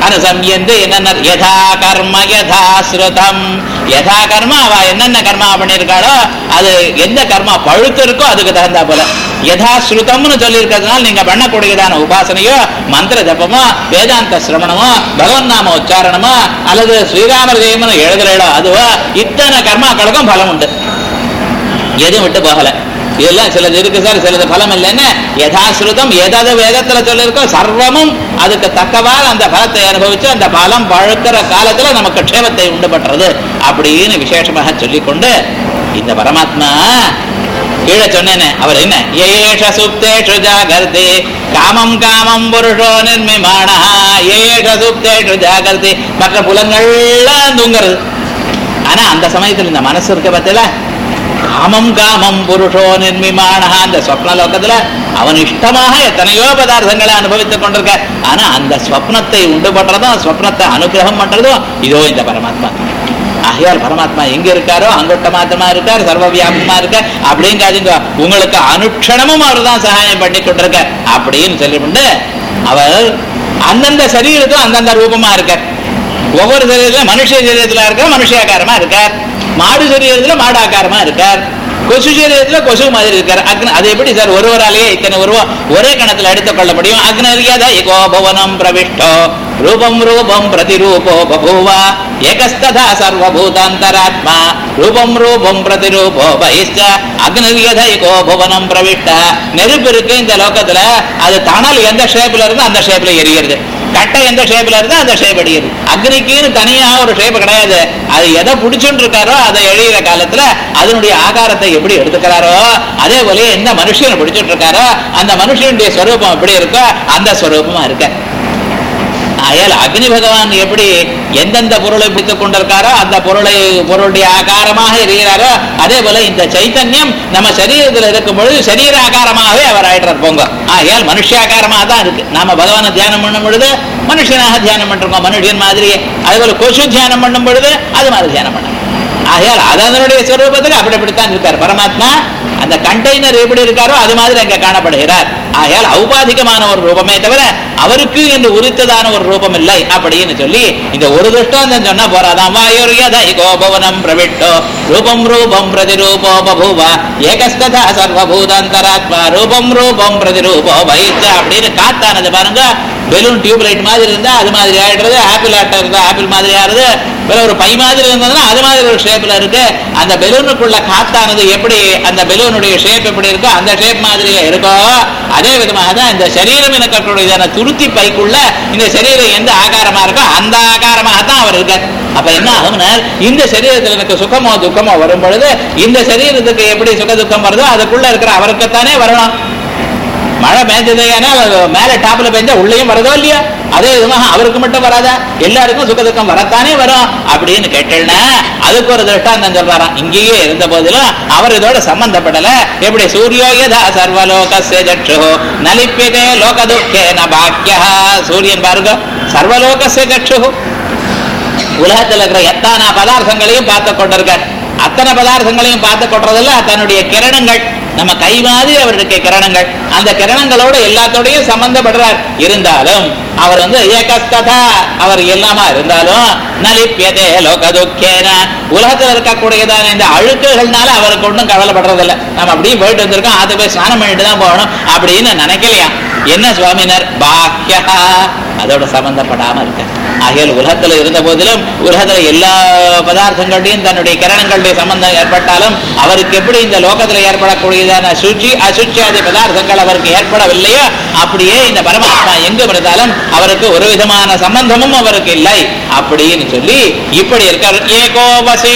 அனுசம்யந்து என்னென்ன யதா கர்ம யதா ஸ்ருதம் யதா கர்மா அவ என்னென்ன கர்மா பண்ணியிருக்காளோ அது எந்த கர்மா பழுத்து இருக்கோ அதுக்கு தகுந்தா போல யதா ஸ்ருதம்னு சொல்லி இருக்கிறதுனால நீங்க பண்ணக்கூடியதான உபாசனையோ மந்திர ஜபமோ வேதாந்த சிரவணமோ பகவன் நாம உச்சாரணமோ அல்லது ஸ்ரீராமர் ஜெயமனோ எழுதுறீடோ அதுவோ இத்தனை கர்மாக்களுக்கும் பலம் உண்டு எதுவும் விட்டு போகல இதெல்லாம் சிலது இருக்கு சார் சிலது பலம் இல்லைன்னு யதாஸ்ருதம் எதாவது வேதத்துல சொல்லியிருக்கோ சர்வமும் அதுக்கு தக்கவாறு அந்த பலத்தை அனுபவிச்சு அந்த பலம் பழுக்கிற காலத்துல நமக்கு க்ஷேமத்தை உண்டு பண்றது அப்படின்னு விசேஷமாக சொல்லிக்கொண்டு இந்த பரமாத்மா கீழே சொன்னேனே அவர் என்ன ஏஷ சுப்தேஷு ஜாகர்த்தி காமம் காமம் புருஷோ நிர்மிமாணா ஏஷ சுப்தேஷு ஜாகர்த்தி மற்ற புலங்கள்லாம் தூங்குறது ஆனா அந்த சமயத்துல இந்த மனசு இருக்க பத்தில காமம் காமம் புருஷோ நிர்மிமானா அந்த சொப்ன லோகத்துல அவன் இஷ்டமாக எத்தனையோ பதார்த்தங்களை அனுபவித்துக் கொண்டிருக்க ஆனா அந்த ஸ்வப்னத்தை உண்டு பண்றதும் ஸ்வப்னத்தை அனுகிரகம் பண்றதும் இதோ இந்த பரமாத்மா ஆகையால் பரமாத்மா எங்க இருக்காரோ அங்கொட்ட மாத்திரமா இருக்கார் சர்வ வியாபகமா இருக்கார் அப்படிங்காதுங்க உங்களுக்கு அனுட்சணமும் அவர் தான் சகாயம் பண்ணி கொண்டிருக்க அப்படின்னு சொல்லிவிட்டு அவர் அந்தந்த சரீரத்தும் அந்தந்த ரூபமா இருக்கார் ஒவ்வொரு சரீரத்துல மனுஷ சரீரத்துல இருக்க மனுஷாக்காரமா இருக்கார் மாடு சரீரத்துல மாடாக்காரமா இருக்கார் கொசு சரீரத்துல கொசு மாதிரி இருக்கார் அக்னி அது எப்படி சார் ஒருவராலேயே இத்தனை உருவம் ஒரே கணத்துல எடுத்துக் கொள்ள முடியும் அக்னரியத ஏகோ பவனம் பிரவிஷ்டோ ரூபம் ரூபம் பிரதிரூபோ பபூவ ஏகஸ்ததா சர்வபூதாந்தராத்மா ரூபம் ரூபம் பிரதிரூபோ பகிஷ்ட அக்னரியத ஏகோ புவனம் பிரவிஷ்ட நெருப்பு இருக்கு இந்த லோகத்துல அது தணல் எந்த ஷேப்ல இருந்து அந்த ஷேப்ல எரியுது கட்டை எந்த ஷேப்ல இருந்தா அந்த ஷேப் அடிக்குது அக்னிக்குன்னு தனியா ஒரு ஷேப் கிடையாது அது எதை பிடிச்சுட்டு இருக்காரோ அதை எழிகிற காலத்துல அதனுடைய ஆகாரத்தை எப்படி எடுத்துக்கிறாரோ அதே போல எந்த மனுஷனை பிடிச்சிட்டு இருக்காரோ அந்த மனுஷனுடைய ஸ்வரூபம் எப்படி இருக்கோ அந்த ஸ்வரூபமா இருக்க ஆயால் அக்னி பகவான் எப்படி எந்தெந்த பொருளை பிடித்துக் கொண்டிருக்காரோ அந்த பொருளை பொருளுடைய ஆகாரமாக எரிகிறாரோ அதே போல இந்த சைத்தன்யம் நம்ம சரீரத்தில் இருக்கும் பொழுது சரீர ஆகாரமாகவே அவர் ஆயிடுறார் போங்க ஆகையால் மனுஷாகாரமாக தான் இருக்கு நாம பகவானை தியானம் பண்ணும் பொழுது மனுஷனாக தியானம் பண்றோம் மனுஷன் மாதிரியே அதே போல கொசு தியானம் பண்ணும் பொழுது அது மாதிரி தியானம் பண்ணணும் ஆகையால் அது அதனுடைய ஸ்வரூபத்துக்கு அப்படி அப்படித்தான் இருக்கார் பரமாத்மா அந்த கண்டெய்னர் எப்படி இருக்காரோ அது மாதிரி அங்க காணப்படுகிறார் ஆகையால் ஔபாதிகமான ஒரு ரூபமே தவிர அவருக்கு என்று உரித்ததான ஒரு ரூபம் இல்லை அப்படின்னு சொல்லி இந்த ஒரு திருஷ்டாந்தம் சொன்னா போறாதான் வாயுர்யதை கோபவனம் பிரவிட்டோ ரூபம் ரூபம் பிரதிரூபோ பபூவ ஏகஸ்ததா சர்வபூதாந்தராத்மா ரூபம் ரூபம் பிரதிரூபோ வைத்த அப்படின்னு காத்தானது பாருங்க பெலூன் டியூப் லைட் மாதிரி இருந்தா அது மாதிரி ஆயிடுறது ஆப்பிள் ஆட்டம் இருந்தா ஆப்பிள் மாதிரி ஆறுது வேற ஒரு பை மாதிரி இருந்ததுன்னா அது மாதிரி ஒரு ஷேப்ல இருக்கு அந்த பெலூனுக்குள்ள காத்தானது எப்படி அந்த பெலூனுடைய ஷேப் எப்படி இருக்கோ அந்த ஷேப் மாதிரியே இருக்கோ அதே விதமாக தான் இந்த சரீரம் எனக்கக்கூடியதான துருத்தி பைக்குள்ள இந்த சரீரம் எந்த ஆகாரமா இருக்கோ அந்த ஆகாரமாக தான் அவர் இருக்கார் அப்ப என்ன ஆகும்னா இந்த சரீரத்தில் எனக்கு சுகமோ துக்கமோ வரும் பொழுது இந்த சரீரத்துக்கு எப்படி சுக துக்கம் வருதோ அதுக்குள்ள இருக்கிற அவருக்குத்தானே வரணும் மழை பெஞ்சதையானா மேல டாப்ல பெஞ்சா உள்ளேயும் வரதோ இல்லையா அதே விதமாக அவருக்கு மட்டும் வராதா எல்லாருக்கும் சுக துக்கம் வரத்தானே வரும் அப்படின்னு கேட்டேன்னா அதுக்கு ஒரு திருஷ்டாந்தம் சொல்றாராம் இங்கேயே இருந்த போதிலும் அவர் இதோட சம்பந்தப்படல எப்படி சூரியோயதா சர்வலோகஸ்ய ஜட்சு நலிப்பிதே லோக துக்கேன பாக்கியா சூரியன் பாருங்க சர்வலோகஸ்ய ஜட்சு உலகத்தில் இருக்கிற எத்தனை பதார்த்தங்களையும் பார்த்து கொண்டிருக்கார் அத்தனை பதார்த்தங்களையும் பார்த்து கொள்றதுல தன்னுடைய கிரணங்கள் நம்ம கை மாதிரி அவருடைய கிரணங்கள் அந்த கிரணங்களோட எல்லாத்தோடையும் சம்பந்தப்படுறார் இருந்தாலும் அவர் வந்து ஏகஸ்ததா அவர் எல்லாமா இருந்தாலும் நலிப்பியதே லோக துக்கேன உலகத்துல இருக்கக்கூடியதான இந்த அழுக்குகள்னால அவருக்கு ஒன்றும் கவலைப்படுறதில்ல நம்ம அப்படியே போயிட்டு வந்திருக்கோம் அதை போய் ஸ்நானம் பண்ணிட்டு தான் போகணும் அப்படின்னு நினைக்கலையா என்ன சுவாமினர் பாக்கியா அதோட சம்பந்தப்படாம இருக்க ஆகையால் உலகத்துல இருந்த போதிலும் உலகத்துல எல்லா பதார்த்தங்களையும் தன்னுடைய கிரணங்களுடைய சம்பந்தம் ஏற்பட்டாலும் அவருக்கு எப்படி இந்த லோகத்துல ஏற்படக்கூடியதான சுச்சி அசுச்சியாதி பதார்த்தங்கள் அவருக்கு ஏற்படவில்லையோ அப்படியே இந்த பரமாத்மா எங்கு இருந்தாலும் அவருக்கு ஒரு விதமான சம்பந்தமும் அவருக்கு இல்லை அப்படின்னு சொல்லி இப்படி இருக்கார் ஏகோவசி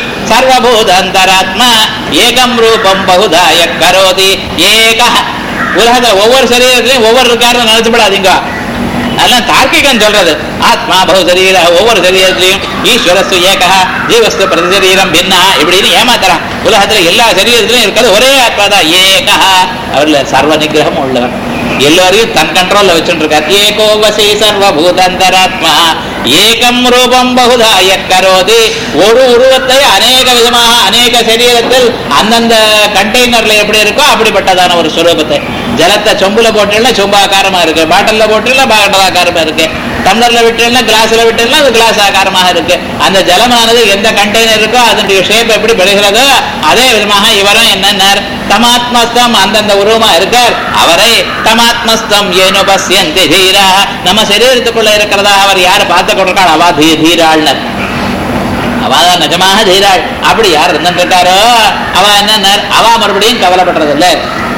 சர்வபூதந்தராத்மா ஏகம் ரூபம் பகுதாய கரோதி ஏக உலகத்துல ஒவ்வொரு சரீரத்திலையும் ஒவ்வொரு இருக்காருன்னு நினைச்சுப்படாதீங்க அதெல்லாம் தார்க்கிகன் சொல்றது ஆத்மா பகு சரீர ஒவ்வொரு சரீரத்திலையும் ஈஸ்வரஸ்து ஏகா ஜீவஸ்து பிரதி சரீரம் பின்னா இப்படின்னு ஏமாத்துறான் உலகத்துல எல்லா சரீரத்திலையும் இருக்கிறது ஒரே ஆத்மா தான் ஏகா அவர்ல சர்வ நிகிரகம் உள்ளவர் எல்லாரையும் தன் கண்ட்ரோல்ல வச்சுட்டு இருக்கார் ஏகோவசி சர்வபூதந்தராத்மா ஏகம் ரூபம் பகுதாய கரோதி ஒரு உருவத்தை அநேக விதமாக அநேக சரீரத்தில் அந்தந்த கண்டெய்னர்ல எப்படி இருக்கோ அப்படிப்பட்டதான ஒரு சுரூபத்தை ஜலத்தை சொம்புல போட்டீங்கன்னா சொம்பாக்காரமா இருக்கு பாட்டில்ல போட்டீங்கன்னா பாட்டில் ஆக்காரமா இருக்கு டம்ளர்ல விட்டீங்கன்னா கிளாஸ்ல விட்டீங்கன்னா அது கிளாஸ் ஆகாரமாக இருக்கு அந்த ஜலமானது எந்த கண்டெய்னர் இருக்கோ அதனுடைய ஷேப் எப்படி பெறுகிறதோ அதே விதமாக இவரும் என்னன்னார் தமாத்மஸ்தம் அந்தந்த உருவமா இருக்கார் அவரை தமாத்மஸ்தம் ஏனோ பசியந்தி தீரா நம்ம சரீரத்துக்குள்ள இருக்கிறதா அவர் யார் பார்த்து கொண்டிருக்காள் அவா தீ தீராள்னர் அவதான் நிஜமாக தீராள் அப்படி யார் இருந்துட்டு இருக்காரோ அவ என்ன அவ மறுபடியும் கவலைப்படுறது இல்ல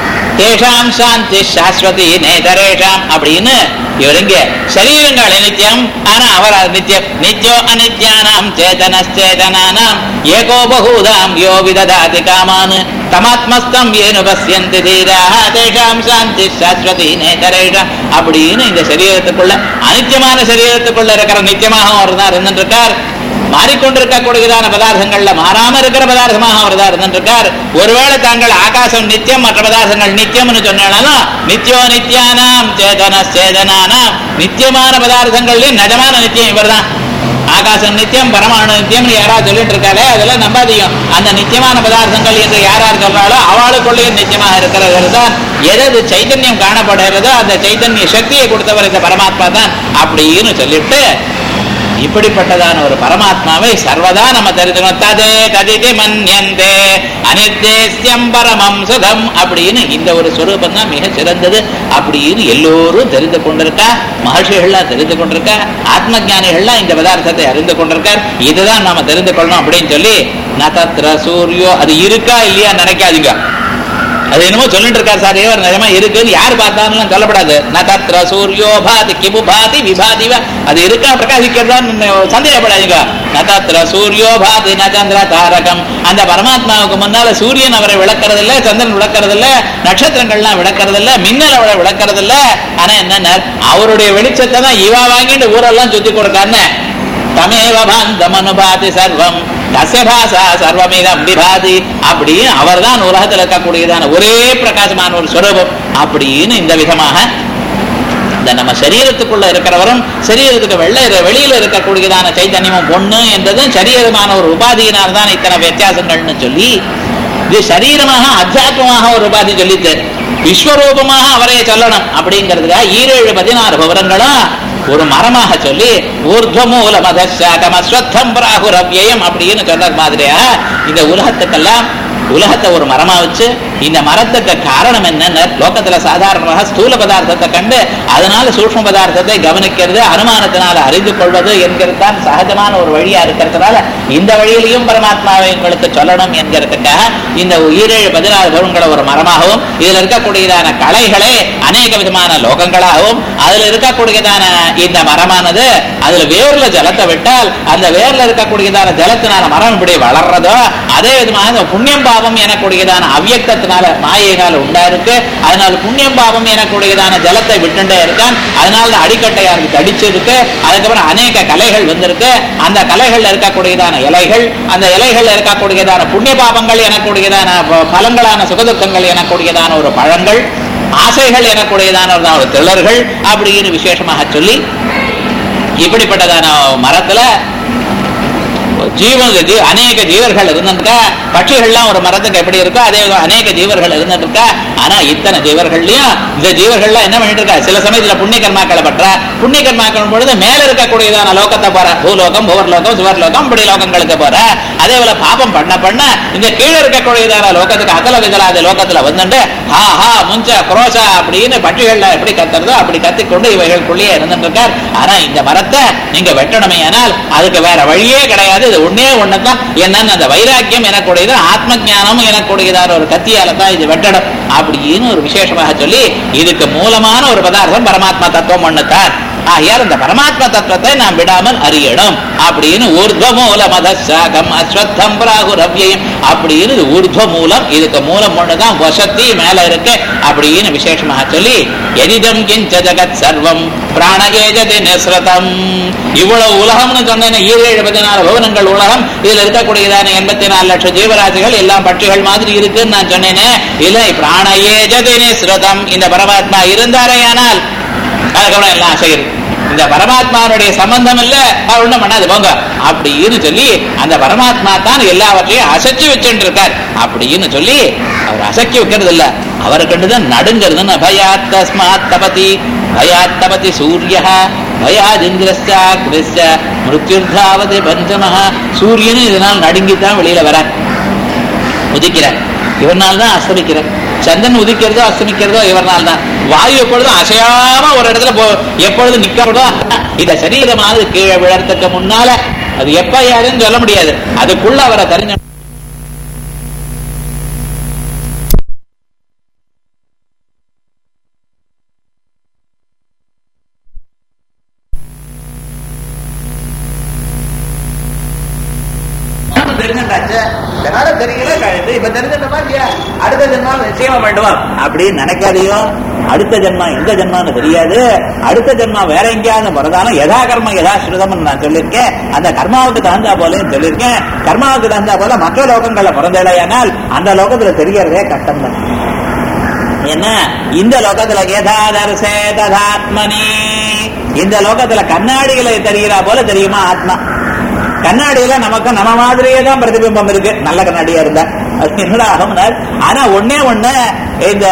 தேஷாம் சாந்தி சாஸ்வதி நேதரேஷாம் அப்படின்னு இவர் இங்க சரீரங்கள் நித்தியம் ஆனா அவர் நித்தியம் நித்யோ அனித்யானாம் சேதனச்சேதனானாம் ஏகோ பகூதாம் யோ விததாதி காமான் தமாத்மஸ்தம் ஏனு பசியந்தி தீராக தேஷாம் சாந்தி சாஸ்வதி நேதரேஷாம் அப்படின்னு இந்த சரீரத்துக்குள்ள அனித்தியமான சரீரத்துக்குள்ள இருக்கிற நித்தியமாக அவர் தான் இருந்துட்டு இருக்கார் மாறிக்கொண்டிருக்கக்கூடியதான பதார்த்தங்கள்ல மாறாம இருக்கிற பதார்த்தமாக அவர் தான் இருந்திருக்கார் ஒருவேளை தாங்கள் ஆகாசம் நித்தியம் மற்ற பதார்த்தங்கள் நித்தியம்னு சொன்னாலும் நித்தியோ நித்யானாம் சேதன சேதனானாம் நித்தியமான பதார்த்தங்கள்லயும் நிஜமான நித்தியம் இவர்தான் ஆகாசம் நித்தியம் பரமாணு நித்தியம் யாராவது சொல்லிட்டு இருக்காளே அதெல்லாம் நம்பாதீங்க அந்த நித்தியமான பதார்த்தங்கள் என்று யார் யார் சொல்றாளோ அவளுக்குள்ளேயும் நித்தியமாக இருக்கிறவர் தான் எது சைத்தன்யம் காணப்படுகிறதோ அந்த சைத்தன்ய சக்தியை கொடுத்தவர் இந்த பரமாத்மா தான் அப்படின்னு சொல்லிட்டு இப்படிப்பட்டதான ஒரு பரமாத்மாவை சர்வதா நம்ம தெரிஞ்சுக்கணும் ததே ததிதி மன்யந்தே அனிர்தேசியம் பரமம் சுகம் அப்படின்னு இந்த ஒரு ஸ்வரூபம் தான் மிக சிறந்தது அப்படின்னு எல்லோரும் தெரிந்து கொண்டிருக்கா மகர்ஷிகள்லாம் தெரிந்து கொண்டிருக்கா ஆத்ம ஞானிகள்லாம் இந்த பதார்த்தத்தை அறிந்து கொண்டிருக்கார் இதுதான் நாம தெரிந்து கொள்ளணும் அப்படின்னு சொல்லி நதத்ர சூரியோ அது இருக்கா இல்லையா நினைக்காதீங்க அது என்னமோ சொல்லிட்டு இருக்கார் சார் ஏவர் நிஜமா இருக்குன்னு யார் பார்த்தாலும் சொல்லப்படாது ந தத்ர சூரியோ பாதி கிபு பாதி விபாதிவ அது இருக்கா பிரகாசிக்கிறதான்னு சந்தேகப்படாதீங்க ந தத்ர சூரியோ பாதி ந சந்திர தாரகம் அந்த பரமாத்மாவுக்கு முன்னால சூரியன் அவரை விளக்குறது இல்ல சந்திரன் விளக்குறது இல்ல நட்சத்திரங்கள்லாம் விளக்குறது இல்ல மின்னல் அவரை விளக்குறது இல்ல ஆனா என்ன அவருடைய வெளிச்சத்தை தான் இவா வாங்கிட்டு ஊரெல்லாம் சுத்தி கொடுக்காருன்னு தமேவ பாந்தம் அனுபாதி சர்வம் தஸ்ய பாசா சர்வமிதம் விபாதி அப்படின்னு அவர்தான் உலகத்தில் இருக்கக்கூடியதான ஒரே பிரகாசமான ஒரு ஸ்வரூபம் அப்படின்னு இந்த விதமாக இந்த நம்ம சரீரத்துக்குள்ள இருக்கிறவரும் சரீரத்துக்கு வெள்ள வெளியில இருக்கக்கூடியதான சைத்தன்யமும் பொண்ணு என்றதும் சரீரமான ஒரு உபாதியினால் தான் இத்தனை வித்தியாசங்கள்னு சொல்லி இது சரீரமாக அத்தியாத்மமாக ஒரு உபாதி சொல்லித்து விஸ்வரூபமாக அவரே சொல்லணும் அப்படிங்கிறதுக்காக ஈரேழு பதினாறு விவரங்களும் ஒரு மரமாக சொல்லி ஊர்துவமூல மதசாகம் அஸ்வத்தம் பிராகுரவ்யம் அப்படின்னு சொல்ற மாதிரியா இந்த உலகத்துக்கெல்லாம் உலகத்தை ஒரு மரமா வச்சு இந்த மரத்துக்கு காரணம் என்னன்னு லோகத்துல சாதாரணமாக ஸ்தூல பதார்த்தத்தை கண்டு அதனால சூக்ம பதார்த்தத்தை கவனிக்கிறது அனுமானத்தினால அறிந்து கொள்வது என்கிறது தான் சகஜமான ஒரு வழியா இருக்கிறதுனால இந்த வழியிலையும் பரமாத்மாவை உங்களுக்கு சொல்லணும் என்கிறதுக்காக இந்த ஈரேழு பதினாறு பருவங்களை ஒரு மரமாகவும் இதுல இருக்கக்கூடியதான கலைகளே அநேக விதமான லோகங்களாகவும் அதுல இருக்கக்கூடியதான இந்த மரமானது அதுல வேர்ல ஜலத்தை விட்டால் அந்த வேர்ல இருக்கக்கூடியதான ஜலத்தினால மரம் இப்படி வளர்றதோ அதே விதமாக இந்த புண்ணியம் பாவம் எனக்கூடியதான அவ்வியக்தத்தினால மாயினால உண்டா இருக்கு அதனால புண்ணியம் பாவம் எனக்கூடியதான ஜலத்தை விட்டுண்டே இருக்கான் அதனால அடிக்கட்டையா இருக்கு தடிச்சு இருக்கு அதுக்கப்புறம் அநேக கலைகள் வந்திருக்கு அந்த கலைகள்ல இருக்கக்கூடியதான இலைகள் அந்த இலைகள்ல இருக்கக்கூடியதான புண்ணிய பாவங்கள் எனக்கூடியதான ப- பலங்களான சுகதுக்கங்கள் எனக்கூடியதான ஒரு பழங்கள் ஆசைகள் எனக்கூடியதான ஒரு ஒரு திளர்கள் அப்படின்னு விசேஷமாக சொல்லி இப்படிப்பட்டதான மரத்துல ஜீவன் ஜீ- அநேக ஜீவர்கள் இருந்திருக்கா பட்சிகள்லாம் ஒரு மரத்துக்கு எப்படி இருக்கோ அதே போல அநேக ஜீவர்கள் இருந்திருக்கா ஆனா இத்தனை ஜீவர்கள்லயும் இந்த ஜீவர்கள்லாம் என்ன பண்ணிட்டு இருக்கா சில சமயத்துல புண்ணிய கர்மாக்களை பற்றா புண்ணிய கர்மாக்கள் பொழுது மேல இருக்கக்கூடியதான லோகத்தை போற பூலோகம் புவர்லோகம் சுவர்லோகம் இப்படி லோகங்களுக்கு போற அதே போல பாபம் பண்ண பண்ண இந்த கீழே இருக்கக்கூடியதான லோகத்துக்கு அகல விதலாத லோகத்துல வந்துட்டு ஹா ஹா முஞ்ச குரோசா அப்படின்னு பட்சிகள்ல எப்படி கத்துறதோ அப்படி கத்திக்கொண்டு இவைகளுக்குள்ளேயே இருந்துட்டு இருக்கார் ஆனா இந்த மரத்தை நீங்க வெட்டணுமே ஆனால் அதுக்கு வேற வழியே கிடையாது இது ஒண்ணே ஒண்ணுதான் என்னன்னு அந்த வைராக்கியம் எனக்கூடியது ஆத்ம ஞானம் எனக்கூடியதான ஒரு கத்தியால தான் இது வெட்டணும் அப்படின்னு ஒரு விசேஷமாக சொல்லி இதுக்கு மூலமான ஒரு பதார்த்தம் பரமாத்மா தத்துவம் ஒண்ணுத்தான் ஆகையால் இந்த பரமாத்மா தத்துவத்தை நாம் விடாமல் அறியணும் அப்படின்னு ஊர்துவ மூல மதசாகம் அஸ்வத்தம் பிராகுரவ்யம் அப்படின்னு இது ஊர்துவ மூலம் இதுக்கு மூலம் ஒண்ணுதான் வசத்தி மேல இருக்கு அப்படின்னு விசேஷமாக சொல்லி எதிதம் கிஞ்ச ஜகத் சர்வம் பிராண ஏஜதி நிஸ்ரதம் இவ்வளவு உலகம்னு சொன்னேன் ஈரேழு பதினாறு பவனங்கள் உலகம் இதுல இருக்கக்கூடியதான எண்பத்தி நாலு லட்சம் ஜீவராசிகள் எல்லாம் பட்சிகள் மாதிரி இருக்குன்னு நான் சொன்னேனே இல்லை பிராண ஏஜதி நிஸ்ரதம் இந்த பரமாத்மா இருந்தாரேயானால் அதுக்கப்புறம் எல்லாம் அசைகிறது இந்த பரமாத்மாவுடைய சம்பந்தம் இல்ல அவர் ஒண்ணும் பண்ணாது போங்க அப்படின்னு சொல்லி அந்த பரமாத்மா தான் எல்லாவற்றையும் அசைச்சு வச்சுட்டு இருக்கார் அப்படின்னு சொல்லி அவர் அசைச்சு வைக்கிறது இல்ல அவரை கண்டுதான் நடுங்கிறதுன்னு பயாத் தஸ்மாத் தபதி பயாத் தபதி சூரிய பயாதிந்திரஸ்ய மிருத்யுர்தாவது பஞ்சமஹ சூரியனும் இதனால் நடுங்கித்தான் வெளியில வர உதிக்கிறார் இவர்னால் தான் அஸ்தமிக்கிறார் சந்திரன் உதிக்கிறதோ அஸ்தமிக்கிறதோ இவர்னால் தான் வாயு எப்பொழுதும் அசையாம ஒரு இடத்துல போ எப்பொழுதும் நிக்கிறதோ இந்த சரீரமானது கீழே விழறதுக்கு முன்னால அது எப்ப யாருன்னு சொல்ல முடியாது அதுக்குள்ள அவரை தெரிஞ்ச தெரிஞ்சுட்டாச்சு இதனால தெரியல கழுது இப்ப தெரிஞ்சிட்டமா இல்லையா அடுத்த ஜென்மாவை நிச்சயமா பண்ணுவான் அப்படின்னு நினைக்காதையோ அடுத்த ஜென்மா எந்த ஜென்மான்னு தெரியாது அடுத்த ஜென்மா வேற எங்கேயாவது பிறந்தாலும் யதா கர்ம யதா ஸ்ருதம்னு நான் சொல்லியிருக்கேன் அந்த கர்மாவுக்கு தகுந்தா போலயும் சொல்லியிருக்கேன் கர்மாவுக்கு தகுந்தா போல மற்ற லோகங்கள்ல பிறந்தடையானால் அந்த லோகத்துல தெரியறதே கஷ்டம் தான் என்ன இந்த லோகத்துல யதாதர்சே ததாத்மனி இந்த லோகத்துல கண்ணாடிகளை தெரிகிறா போல தெரியுமா ஆத்மா கண்ணாடியில நமக்கு நம்ம மாதிரியே தான் பிரதிபிம்பம் இருக்கு நல்ல கண்ணாடியா இருந்தா அது என்னடா ஆகும்னார் ஆனா ஒண்ணே ஒண்ணு இந்த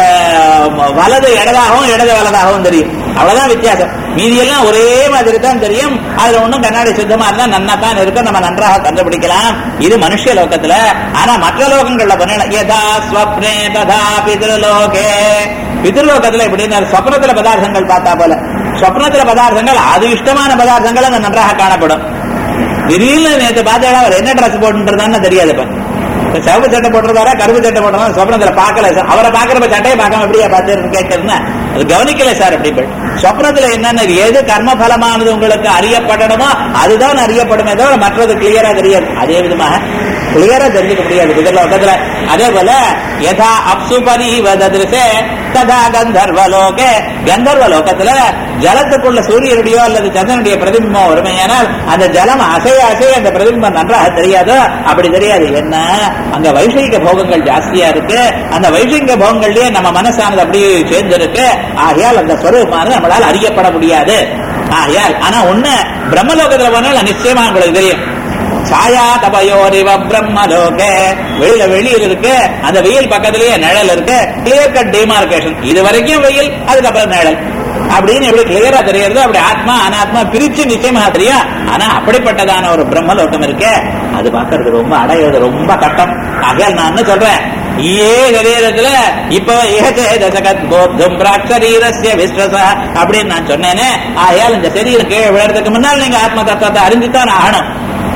வலது இடதாகவும் இடது வலதாகவும் தெரியும் அவ்வளவுதான் வித்தியாசம் மீதி எல்லாம் ஒரே மாதிரி தான் தெரியும் அதுல ஒண்ணும் கண்ணாடி சுத்தமா இருந்தா நன்னா தான் இருக்கும் நம்ம நன்றாக கண்டுபிடிக்கலாம் இது மனுஷ லோகத்துல ஆனா மற்ற லோகங்கள்ல பண்ணல யதா ஸ்வப்னே ததா பிதிருலோகே பிதிருலோகத்துல எப்படின்னு சொப்னத்துல பதார்த்தங்கள் பார்த்தா போல சொப்னத்துல பதார்த்தங்கள் அது இஷ்டமான பதார்த்தங்கள் அங்க நன்றாக காணப்படும் திடீர்னு நேற்று பார்த்தா அவர் என்ன ட்ரெஸ் போட்டுன்றதான்னு தெரியாது இப்ப இப்ப சிவப்பு சட்டை போட்டிருந்தாரா கருப்பு சட்டை போட்டிருந்தா சொப்னத்துல பார்க்கல சார் அவரை பார்க்கறப்ப சட்டையை பார்க்காம எப்படியா பார்த்து கேட்கறதுன்னா அது கவனிக்கல சார் அப்படி சொப்னத்துல என்னென்ன எது கர்ம பலமானது உங்களுக்கு அறியப்படணுமோ அதுதான் அறியப்படுமே தவிர மற்றது கிளியரா தெரியாது அதே விதமாக கிளியரா தெரிஞ்சுக்க முடியாது விதலோகத்துல அதே போல யதா அப்சுபரி வததிருசே ததா கந்தர்வ லோகே கந்தர்வ லோகத்துல ஜலத்துக்குள்ள சூரியனுடையோ அல்லது சந்திரனுடைய பிரதிபிம்பம் வருமையானால் அந்த ஜலம் அசைய அசைய அந்த பிரதிபிம்பம் நன்றாக தெரியாதோ அப்படி தெரியாது என்ன அங்க வைஷயிக போகங்கள் ஜாஸ்தியா இருக்கு அந்த வைஷயிக போகங்கள்லயே நம்ம மனசானது அப்படியே சேர்ந்திருக்கு ஆகையால் அந்த ஸ்வரூபமானது நம்மளால் அறியப்பட முடியாது ஆகையால் ஆனா ஒண்ணு பிரம்மலோகத்துல போனால் நிச்சயமா உங்களுக்கு தெரியும் சாயா தபயோரிவ பிரம்மலோகே வெளியில வெளியில் இருக்கு அந்த வெயில் பக்கத்திலேயே நிழல் இருக்கு கிளியர் கட் டிமார்கேஷன் இது வரைக்கும் வெயில் அதுக்கப்புறம் நிழல் அப்படின்னு எப்படி கிளியரா தெரியறது அப்படி ஆத்மா அனாத்மா பிரிச்சு நிச்சயமா தெரியும் ஆனா அப்படிப்பட்டதான ஒரு பிரம்மலோகம் இருக்கு அது பார்க்கறது ரொம்ப அடையிறது ரொம்ப கட்டம் ஆகையால் நான் என்ன சொல்றேன் ஏ சரீரத்துல இப்ப ஏகே தசகத் போத்தும் பிராக்ஷரீரஸ்ய விஸ்வச அப்படின்னு நான் சொன்னேனே ஆகையால் இந்த சரீரம் கீழே விழுறதுக்கு முன்னால் நீங்க ஆத்ம தத்துவத்தை அறிஞ்சுத்தான் ஆகணும்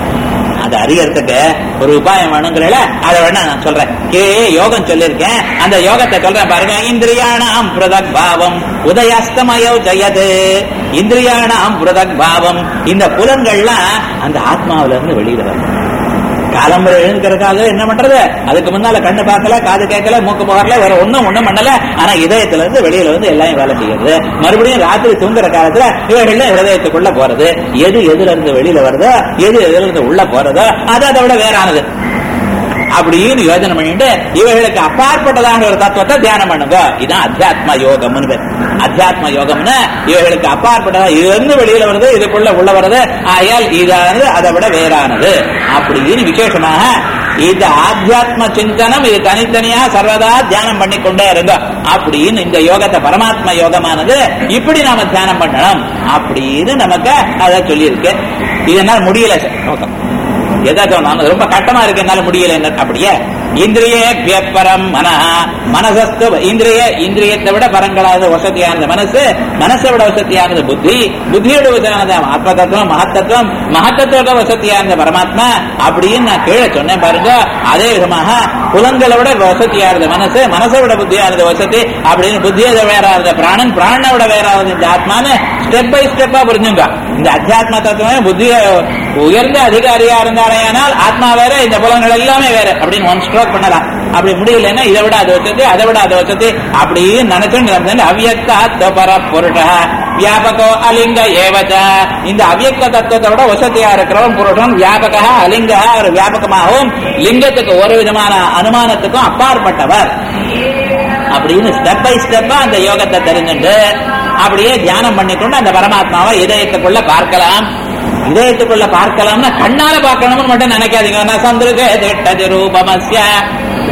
அதை அறியறதுக்கு ஒரு உபாயம் வேணுங்கிறல அதை வேணா நான் சொல்றேன் கே யோகம் சொல்லியிருக்கேன் அந்த யோகத்தை சொல்றேன் பாருங்க இந்திரியாணாம் புரதக் பாவம் உதயாஸ்தமயோ ஜெயது இந்திரியாணாம் புரதக் பாவம் இந்த புலன்கள்லாம் அந்த ஆத்மாவில இருந்து வெளியில வரும் காலம்பரை எழுந்துக்கிறதுக்காக என்ன பண்றது அதுக்கு முன்னால கண்ணு பார்க்கல காது கேட்கல மூக்கு முகர்ல வேற ஒண்ணும் ஒண்ணும் பண்ணல ஆனா இதயத்துல இருந்து வெளியில வந்து எல்லாம் வேலை செய்யறது மறுபடியும் ராத்திரி தூங்குற காலத்துல இவைகள்ல ஹிரதயத்துக்குள்ள போறது எது எதுல இருந்து வெளியில வருதோ எது எதுல இருந்து உள்ள போறதோ அது அதை விட வேறானது அப்படின்னு யோஜனை பண்ணிட்டு இவைகளுக்கு அப்பாற்பட்டதான ஒரு தத்துவத்தை தியானம் பண்ணுங்க இதான் அத்தியாத்ம யோகம்னு பேர் அத்தியாத்ம யோகம்னு இவைகளுக்கு அப்பாற்பட்டதா இது இருந்து வெளியில வருது இதுக்குள்ள உள்ள வருது ஆயால் இதானது அதை விட வேறானது அப்படின்னு விசேஷமாக இந்த ஆத்தியாத்ம சிந்தனம் இது தனித்தனியா சர்வதா தியானம் பண்ணி கொண்டே இருங்க அப்படின்னு இந்த யோகத்தை பரமாத்ம யோகமானது இப்படி நாம தியானம் பண்ணணும் அப்படின்னு நமக்கு அதை சொல்லியிருக்கு இதனால் முடியல நோக்கம் எதாச்சும் நான் ரொம்ப கட்டமா இருக்கு என்னால முடியல என்ன அப்படியே இந்திரிய பரம் மன மனசஸ்து இந்திரிய இந்திரியத்தை விட பரங்களானது வசதியானது மனசு மனசை விட வசதியானது புத்தி புத்தியோட வசதியானது ஆத்ம தத்துவம் மகத்தத்துவம் மகத்தத்தோட வசதியானது பரமாத்மா அப்படின்னு நான் கீழே சொன்னேன் பாருங்க அதே விதமாக புலன்களை விட வசதியானது மனசு மனசை விட புத்தியானது வசதி அப்படின்னு புத்தியை வேறானது பிராணன் பிராணனை விட வேறானது இந்த ஆத்மான்னு ஸ்டெப் பை ஸ்டெப்பா புரிஞ்சுங்க இந்த அத்தியாத்ம தத்துவம் புத்திய உயர்ந்த அதிகாரியா இருந்தாரையானால் ஆத்மா வேற இந்த புலன்கள் எல்லாமே வேற அப்படின்னு ஒன் ஸ்ட்ரோக் பண்ணலாம் அப்படி முடியலன்னா இதை விட அது வச்சது அதை விட அது வச்சது அப்படின்னு நினைச்சுட்டு அவ்யக்த பர புருஷ வியாபகோ அலிங்க ஏவச்ச இந்த அவ்யக்த தத்துவத்தை விட வசதியா இருக்கிறவன் புருஷன் வியாபக அலிங்க ஒரு வியாபகமாகவும் லிங்கத்துக்கு ஒரு விதமான அனுமானத்துக்கும் அப்பாற்பட்டவர் அப்படின்னு ஸ்டெப் பை ஸ்டெப்பா அந்த யோகத்தை தெரிஞ்சுட்டு அப்படியே தியானம் பண்ணிக்கொண்டு அந்த பரமாத்மாவை இதயத்துக்குள்ள பார்க்கலாம் இதயத்துக்குள்ள பார்க்கலாம்னா கண்ணால பார்க்கணும்னு மட்டும் நினைக்காதீங்க நான் சந்திருக்க திட்டதி ரூபமஸ்ய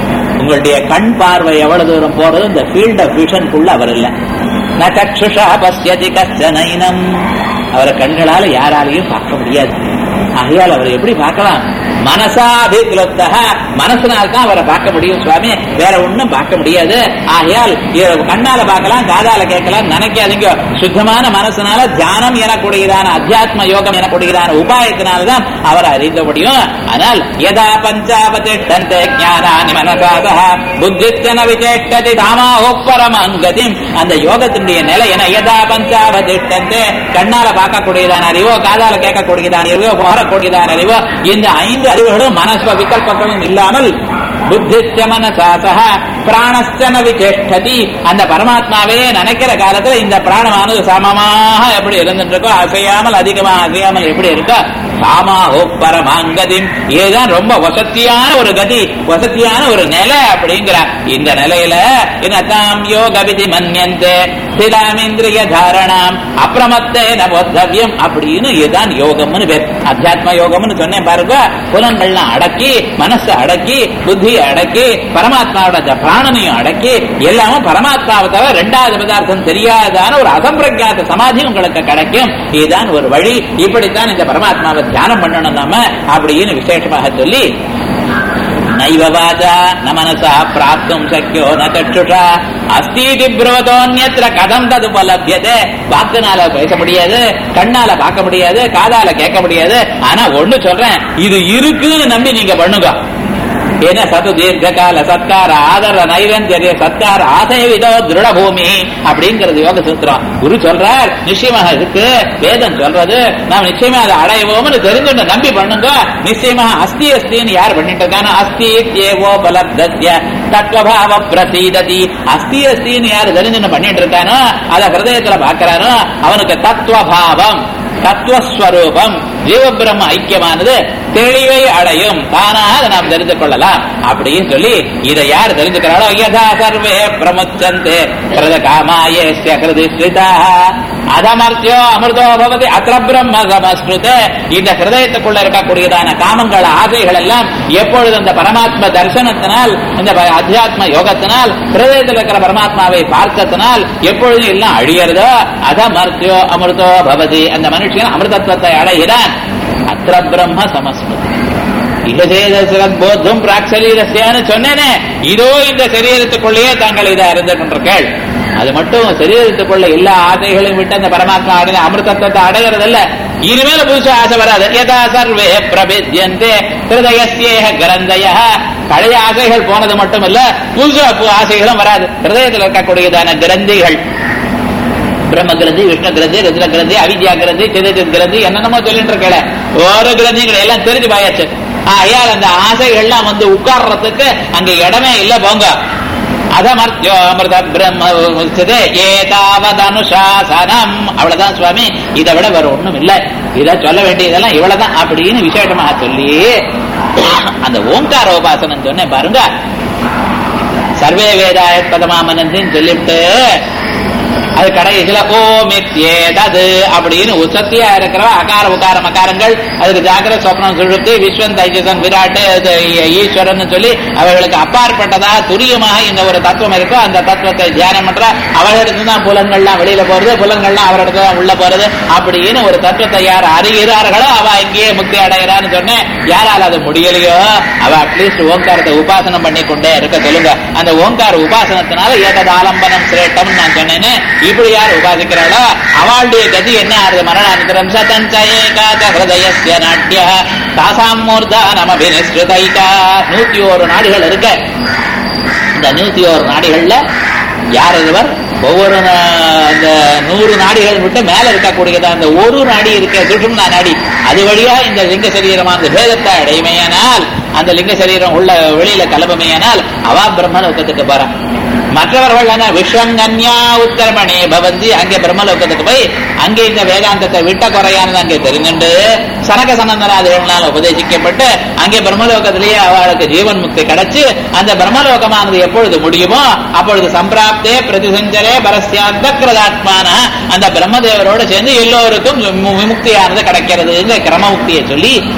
உங்களுடைய கண் பார்வை எவ்வளவு தூரம் போறது இந்த ஃபீல்ட் ஆஃப் விஷனுக்குள்ள அவர் இல்ல ந சக்ஷுஷா பசியதி கஷ்டனைனம் அவரை கண்களால யாராலையும் பார்க்க முடியாது ஆகையால் அவரை எப்படி பார்க்கலாம் மனசாபிக்லுப்தக மனசுனால தான் அவரை பார்க்க முடியும் சுவாமி வேற ஒண்ணும் பார்க்க முடியாது ஆகையால் இவரை கண்ணால பார்க்கலாம் காதால கேட்கலாம் நினைக்காதீங்க சுத்தமான மனசுனால தியானம் எனக்கூடியதான அத்தியாத்ம யோகம் எனக்கூடியதான உபாயத்தினால்தான் அவரை அறிந்த முடியும் ஆனால் யதா பஞ்சாபதிஷ்டந்தே ஞானானி மனசாதா புத்தித்தன விசேஷ்டதி தாமாஹோ பரமங்கதிம் அந்த யோகத்தினுடைய நிலை என யதா பஞ்சாபதிஷ்டந்தே கண்ணால பார்க்கக்கூடியதான அறிவோ காதால கேட்கக்கூடியதான அறிவோ போகக்கூடியதான அறிவோ இந்த ஐந்து அறிவுகளும் மனஸ்வ விகல்பங்களும் இல்லாமல் புத்திச்ச மனசாசக பிராணஸ்தன விசேஷ்டதி அந்த பரமாத்மாவே நினைக்கிற காலத்துல இந்த பிராணமானது சமமாக எப்படி இருந்துட்டு இருக்கோ அசையாமல் அதிகமா அசையாமல் எப்படி இருக்கோ காமாஹோ பரமாங்கதிம் இதுதான் ரொம்ப வசத்தியான ஒரு கதி வசத்தியான ஒரு நிலை அப்படிங்கிறார் இந்த நிலையில இனதாம் யோக விதி மன்யந்தே ஸ்திராமிந்திரிய தாரணாம் அப்பிரமத்தே நவோத்தவியம் அப்படின்னு இதுதான் யோகம்னு பேர் அத்தியாத்ம யோகம்னு சொன்னேன் பாருங்க புலன்கள்லாம் அடக்கி மனசை அடக்கி புத்தியை அடக்கி பரமாத்மாவோட அந்த பிராணனையும் அடக்கி எல்லாமும் பரமாத்மாவை தவிர ரெண்டாவது பதார்த்தம் தெரியாதான ஒரு அசம்பிரஜாத சமாதி உங்களுக்கு கிடைக்கும் இதுதான் ஒரு வழி இப்படித்தான் இந்த பரமாத்மாவை தியானம் பண்ணணும் நாம அப்படின்னு விசேஷமாக சொல்லி நைவ வாஜா ந மனசா பிராப்தும் சக்கியோ ந சற்றுஷா அஸ்தீதி புரவதோன்யத்திர கதம் தது உபலபியதே வாக்குனால பேச முடியாது கண்ணால பார்க்க முடியாது காதால கேட்க முடியாது ஆனா ஒண்ணு சொல்றேன் இது இருக்குன்னு நம்பி நீங்க பண்ணுங்க ஏன்னா சத்து தீர்க்கால சத்கார ஆதர நைவேந்திய சத்கார ஆசைவிதோ திருட பூமி அப்படிங்கிறது யோக சூத்திரம் குரு சொல்றார் நிச்சயமாக இருக்கு வேதம் சொல்றது நாம் நிச்சயமா அதை அடைவோம்னு தெரிஞ்சுட்டு நம்பி பண்ணுங்க நிச்சயமாக அஸ்தி அஸ்தின்னு யார் பண்ணிட்டு இருக்கானோ அஸ்தி ஏவோ பலப்தஸ்ய தத்வபாவ பிரசீததி அஸ்தி அஸ்தின்னு யார் தெரிஞ்சுன்னு பண்ணிட்டு இருக்கானோ அதை ஹிருதயத்துல பாக்குறானோ அவனுக்கு தத்துவபாவம் தத்துவஸ்வரூபம் ஜீவபிரம்ம ஐக்கியமானது தெளிவை அடையும் தானாக அதை நாம் தெரிந்து கொள்ளலாம் அப்படின்னு சொல்லி இதை யார் தெரிஞ்சுக்கிறாளோ யதா சர்வே பிரமுச்சந்தே கிருத காமாயேஸ்ய கிருதி ஸ்ரிதா அதமர்த்தியோ அமிர்தோ பவதி அத்திர பிரம்ம சமஸ்கிருத இந்த ஹிருதயத்துக்குள்ள இருக்கக்கூடியதான காமங்கள் ஆசைகள் எல்லாம் எப்பொழுது அந்த பரமாத்ம தரிசனத்தினால் இந்த ப- அத்தியாத்ம யோகத்தினால் ஹிருதயத்தில் இருக்கிற பரமாத்மாவை பார்த்தத்தினால் எப்பொழுதும் எல்லாம் அழியறதோ அதமர்த்தியோ அமிர்தோ பவதி அந்த மனுஷன் அமிர்தத்துவத்தை அடைகிறான் அத்திர பிரம்ம சமஸ்கிருதி போத்தும் பிராக்சரீரஸ்யான்னு சொன்னேனே இதோ இந்த சரீரத்துக்குள்ளேயே தாங்கள் இதை அறிந்து கொண்டிருக்கேள் அது மட்டும் சரீரத்துக்குள்ள எல்லா ஆசைகளையும் விட்டு அந்த பரமாத்மா அடைந்த அமிர்தத்துவத்தை அடைகிறதில்ல இனிமேல புதுசா ஆசை வராது யதா சர்வே பிரபித்யந்தே ஹிருதயஸ்யேக கிரந்தய பழைய ஆசைகள் போனது மட்டுமல்ல புதுசா பு- ஆசைகளும் வராது ஹிருதயத்தில் இருக்கக்கூடியதான கிரந்திகள் பிரம்ம கிரந்தி விஷ்ணு கிரந்தி ருத்ர கிரந்தி அவித்யா கிரந்தி சிதஜித் கிரந்தி என்னென்னமோ சொல்லிட்டு இருக்கல ஒரு கிரந்திகள் எல்லாம் தெரிஞ்சு பாயாச்சு ஆயால் அந்த ஆசைகள்லாம் வந்து உட்கார்றதுக்கு அங்க இடமே இல்ல போங்க அதமர்த்தியோ அமிர்த பிரம்ம உச்சதே ஏதாவது அனுசாசனம் அவ்வளவுதான் சுவாமி இதை விட வேற ஒண்ணும் இல்ல இத சொல்ல வேண்டியதெல்லாம் இவ்வளவுதான் அப்படின்னு விசேஷமாக சொல்லி அந்த ஓங்கார உபாசனம் சொன்னேன் பாருங்க சர்வே வேதாய பதமாமனந்தின்னு சொல்லிவிட்டு அது கடைசியில ஓம் ஏதது அப்படின்னு உசத்தியா இருக்கிற அகார உகார மகாரங்கள் அதுக்கு ஜாகிர சொப்னம் சுழுத்து விஸ்வன் தைஜசன் விராட்டு இது ஈஸ்வரன் சொல்லி அவர்களுக்கு அப்பாற்பட்டதா துரியமாக இந்த ஒரு தத்துவம் இருக்கோ அந்த தத்துவத்தை தியானம் பண்ற அவர்களிடத்து தான் புலன்கள்லாம் வெளியில போறது புலன்கள்லாம் அவரிடத்து தான் உள்ள போறது அப்படின்னு ஒரு தத்துவத்தை யார் அறிகிறார்களோ அவ இங்கேயே முக்தி அடைகிறான்னு சொன்னேன் யாரால அது முடியலையோ அவ அட்லீஸ்ட் ஓங்காரத்தை உபாசனம் பண்ணி கொண்டே இருக்க சொல்லுங்க அந்த ஓங்கார உபாசனத்தினால ஏகத ஆலம்பனம் சிரேட்டம் நான் சொன்னேன்னு இப்படி யார் உபாசிக்கிறாளோ அவளுடைய கதி என்ன ஆறுது மரணானந்தரம் சதஞ்ச ஏகாத ஹிருதயஸ்ய நாட்டிய தாசாம் மூர்தா நமபினிஸ்ருதைகா நூத்தி ஒரு நாடுகள் இருக்க இந்த நூத்தி ஒரு நாடுகள்ல யார் ஒருவர் ஒவ்வொரு நா- அந்த நூறு நாடிகள் விட்டு மேல இருக்கக்கூடியது அந்த ஒரு நாடி இருக்க சுஷும்னா நாடி அது வழியா இந்த லிங்க சரீரம் அந்த பேதத்தை அடையுமையானால் அந்த லிங்க சரீரம் உள்ள வெளியில கிளம்புமையானால் அவா பிரம்மலோகத்துக்கு போறான் மற்றவர்கள் என்ன விஸ்வம் கன்யா உத்தரமணி பவந்தி அங்கே பிரம்மலோகத்துக்கு போய் அங்கே இந்த வேதாந்தத்தை விட்ட குறையானது அங்கே தெரிஞ்சுண்டு சனக சனந்தனாதிகளால் உபதேசிக்கப்பட்டு அங்கே பிரம்மலோகத்திலேயே அவளுக்கு ஜீவன் முக்தி கிடைச்சு அந்த பிரம்மலோகமானது எப்பொழுது முடியுமோ அப்பொழுது சம்பிராப்தே பிரதிசஞ்சரே பரஸ்யாந்த கிரதாத்மான அந்த பிரம்மதேவரோடு சேர்ந்து எல்லோருக்கும் விமு- விமுக்தியானது கிடைக்கிறது இந்த கிரம முக்தியை சொல்லி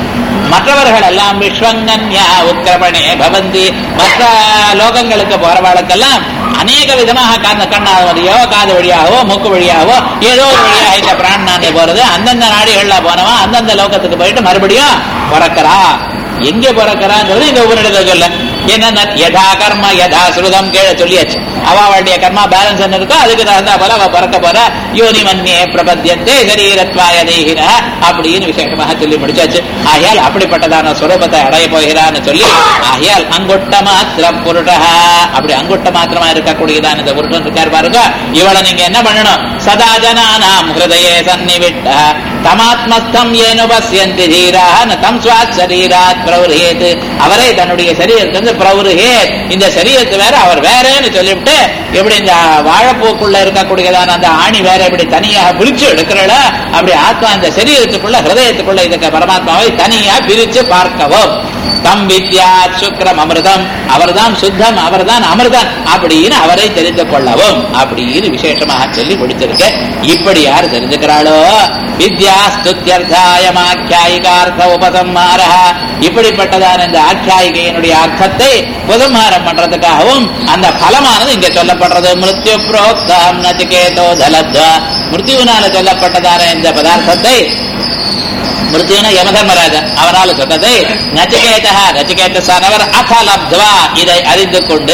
மற்றவர்கள் எல்லாம் விஸ்வங்கன்யா உக்கிரமணே பவந்தி மற்ற லோகங்களுக்கு போறவாளுக்கெல்லாம் அநேக விதமாக கண்ண கண்ணாத வழியோ காது வழியாகவோ மூக்கு வழியாகவோ ஏதோ ஒரு வழியாக இந்த பிராணானே போறது அந்தந்த நாடுகள்ல போனவன் அந்தந்த லோகத்துக்கு போயிட்டு மறுபடியும் பிறக்கிறா எங்க பிறக்கிறாங்கிறது இந்த உபநிடத்தை சொல்ல என்ன யதா கர்ம யதா சுருதம் கீழே சொல்லியாச்சு அவளுடைய கர்மா பேலன்ஸ் என்ன இருக்கோ அதுக்கு தகுந்தா போல அவ பிறக்க போற யோனி மன்யே பிரபத்தியத்தே சரீரத்வாய தேகிர அப்படின்னு விசேஷமாக சொல்லி முடிச்சாச்சு ஆகையால் அப்படிப்பட்டதான சுரூபத்தை அடைய போகிறான்னு சொல்லி ஆகையால் அங்குட்ட மாத்திர புருஷ அப்படி அங்குட்ட மாத்திரமா இருக்கக்கூடியதான இந்த புருஷன் இருக்கார் பாருங்க இவளை நீங்க என்ன பண்ணணும் சதா ஜனானாம் ஹிருதயே சன்னிவிட்ட தமாத்மஸ்தம் ஏனு பசியந்தி தீரான தம் சுவாத் சரீராத் பிரவுரேத் அவரை தன்னுடைய சரீரத்திலிருந்து பிரவுருகேத் இந்த சரீரத்து வேற அவர் வேறேன்னு சொல்லிவிட்டு எப்படி இந்த வாழைப்பூக்குள்ள இருக்கக்கூடியதான அந்த ஆணி வேற இப்படி தனியாக பிரிச்சு எடுக்கிறல அப்படி ஆத்மா இந்த சரீரத்துக்குள்ள ஹிருதயத்துக்குள்ள இதுக்கு பரமாத்மாவை தனியா பிரிச்சு பார்க்கவும் தம் வித்யா சுக்ரம் அமிர்தம் அவர்தான் சுத்தம் அவர்தான் அமிர்தம் அப்படின்னு அவரை தெரிந்து கொள்ளவும் அப்படின்னு விசேஷமாக சொல்லி முடிச்சிருக்க இப்படி யார் தெரிஞ்சுக்கிறாளோ வித்யா ஸ்துத்தியர்த்தாயமாக்கியாயிகார்த்த உபசம்மார இப்படிப்பட்டதான இந்த ஆக்கியாயிகையினுடைய அர்த்தத்தை உபசம்ஹாரம் பண்றதுக்காகவும் அந்த பலமானது இங்க சொல்லப்படுறது மிருத்யு புரோக்தாம் நச்சிகேதோ தலத்வா மிருத்யுனால சொல்லப்பட்டதான இந்த பதார்த்தத்தை மிருத்யுன யமதர்மராஜன் அவரால் சொன்னதை நச்சிகேதா நச்சிகேதசானவர் அத லப்த்வா இதை அறிந்து கொண்டு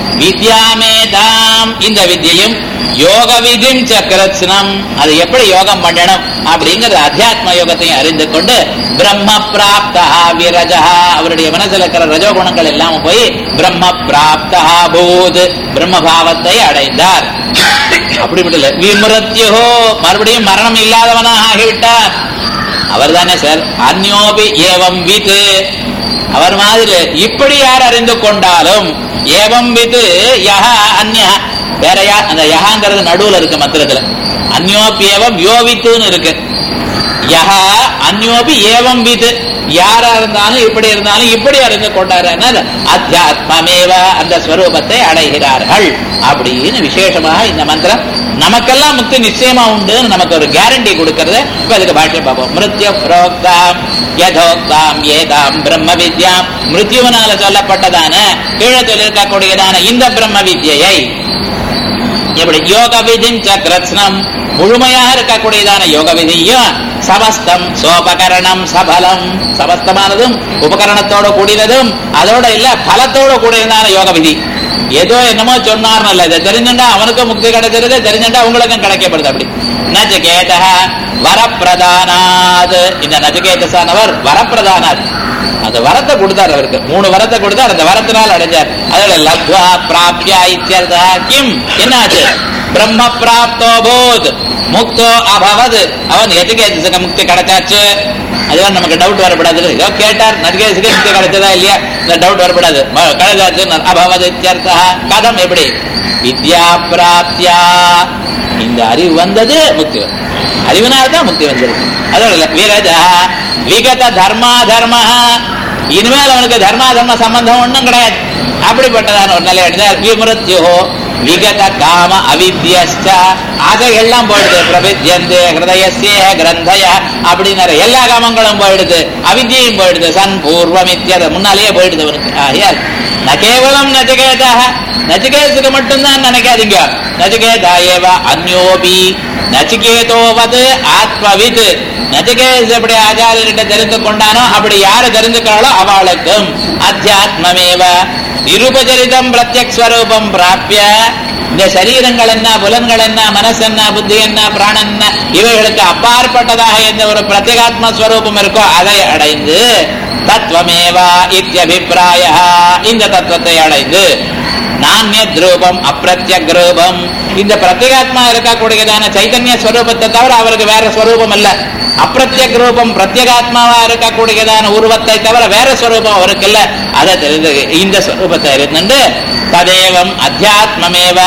வித்யாமேதாம் இந்த வித்தியையும் யோக விதிம் சக்கரத்னம் அது எப்படி யோகம் பண்ணணும் அப்படிங்கிற அத்தியாத்ம யோகத்தையும் அறிந்து கொண்டு பிரம்ம பிராப்தா விரஜா அவருடைய மனசுல இருக்கிற ரஜோகுணங்கள் எல்லாம் போய் பிரம்ம பிராப்தா பூத் பிரம்மபாவத்தை அடைந்தார் அப்படி மட்டும் இல்ல விமிருத்யோ மறுபடியும் மரணம் இல்லாதவனாக ஆகிவிட்டார் அவர் தானே சார் அந்யோபி ஏவம் வித் அவர் மாதிரி இப்படி யார் அறிந்து கொண்டாலும் ஏவம் வித் யஹ அந்யா வேற யார் அந்த யஹாங்கிறது நடுவுல இருக்கு மந்திரத்துல அந்யோபியவம் யோவித்துன்னு இருக்கு யஹ அந்யோபி ஏவம் வித் யாரா இருந்தாலும் இப்படி இருந்தாலும் இப்படி அறிந்து கொண்டார் அத்தியாத்மமேவ அந்த ஸ்வரூபத்தை அடைகிறார்கள் அப்படின்னு விசேஷமாக இந்த மந்திரம் நமக்கெல்லாம் முக்தி நிச்சயமா உண்டு நமக்கு ஒரு கேரண்டி கொடுக்கறது இப்ப அதுக்கு பாஷ்யம் பார்ப்போம் மிருத்ய புரோக்தாம் யதோக்தாம் ஏதாம் பிரம்ம வித்யாம் மிருத்யுவனால சொல்லப்பட்டதான கீழே சொல்லியிருக்கக்கூடியதான இந்த பிரம்ம வித்யை எப்படி யோக விதிம் சக்ரத்னம் முழுமையாக இருக்கக்கூடியதான யோக விதியும் சமஸ்தம் சோபகரணம் சபலம் சமஸ்தமானதும் உபகரணத்தோட கூடினதும் அதோட இல்ல பலத்தோட கூடியதான யோக விதி ஏதோ என்னமோ சொன்னார்னு இல்ல இதை தெரிஞ்சுட்டா அவனுக்கும் முக்தி கிடைச்சிருது தெரிஞ்சுட்டா உங்களுக்கும் கிடைக்கப்படுது அப்படி நச்சிகேத வரப்பிரதானாத் இந்த நச்சிகேதசானவர் வரப்பிரதானாத் அந்த வரத்தை கொடுத்தார் அவருக்கு மூணு வரத்தை கொடுத்தார் அந்த வரத்தினால் அடைஞ்சார் அதோட லத்வா பிராப்தியா இத்தியர்த்தா கிம் என்னாச்சு பிரம்ம பிராப்தோ போத் முக்தோ அபவது அவன் எதுக்கு முக்தி கிடைச்சாச்சு அதுதான் நமக்கு டவுட் வரப்படாது ஏதோ கேட்டார் நதிகேசுக்கு முக்தி கிடைச்சதா இல்லையா இந்த டவுட் வரப்படாது ம- கிடைச்சாச்சு அபவது இத்தியர்த்தா கதம் எப்படி வித்யா பிராப்தியா இந்த அறிவு வந்தது முக்தி வந்தது. அறிவினால் தான் முக்தி வந்திருக்கு அதோட இல்ல விரஜா விகத தர்மா தர்ம இனிமேல் அவனுக்கு தர்மா தர்ம சம்பந்தம் ஒண்ணும் கிடையாது அப்படிப்பட்டதான ஒரு நிலை அடைந்தார் விமிருத்யோ விகத காம அவித்யஸ்ட ஆசைகள்லாம் போயிடுது பிரபித்யந்து ஹிருதயசிய கிரந்தய அப்படின்னு எல்லா காமங்களும் போயிடுது அவித்யையும் போயிடுது சன் பூர்வம் இத்தியத முன்னாலேயே போயிடுது அவனுக்கு ஆகையால் ந கேவலம் நச்சிகேதா நச்சிகேதுக்கு மட்டும்தான் நினைக்காதீங்க நச்சிகேதா ஏவ அந்யோபி நச்சிகேதோவது ஆத்மவித் நச்சிகேத் எப்படி ஆச்சாரியர்கிட்ட தெரிந்து கொண்டானோ அப்படி யாரு தெரிஞ்சுக்கிறாளோ அவளுக்கும் அத்தியாத்மமேவ நிருபச்சரிதம் பிரத்யக் ஸ்வரூபம் பிராப்பிய இந்த சரீரங்கள் என்ன புலன்கள் என்ன மனசு என்ன புத்தி என்ன பிராணன் என்ன இவைகளுக்கு அப்பாற்பட்டதாக எந்த ஒரு பிரத்யேகாத்ம ஸ்வரூபம் இருக்கோ அதை அடைந்து தத்துவமேவா இத்தியபிப்பிராய இந்த தத்துவத்தை அடைந்து நானியத் ரூபம் அப்பிரத்யக் ரூபம் இந்த பிரத்யேகாத்மா இருக்கக்கூடியதான சைத்தன்ய ஸ்வரூபத்தை தவிர அவருக்கு வேற ஸ்வரூபம் இல்ல அப்பிரத்யக் ரூபம் பிரத்யேகாத்மாவா இருக்கக்கூடியதான உருவத்தை தவிர வேற ஸ்வரூபம் அவருக்கு இல்ல அதை தெரிந்து இந்த ஸ்வரூபத்தை இருந்துட்டு ததேவம் அத்தியாத்மமேவ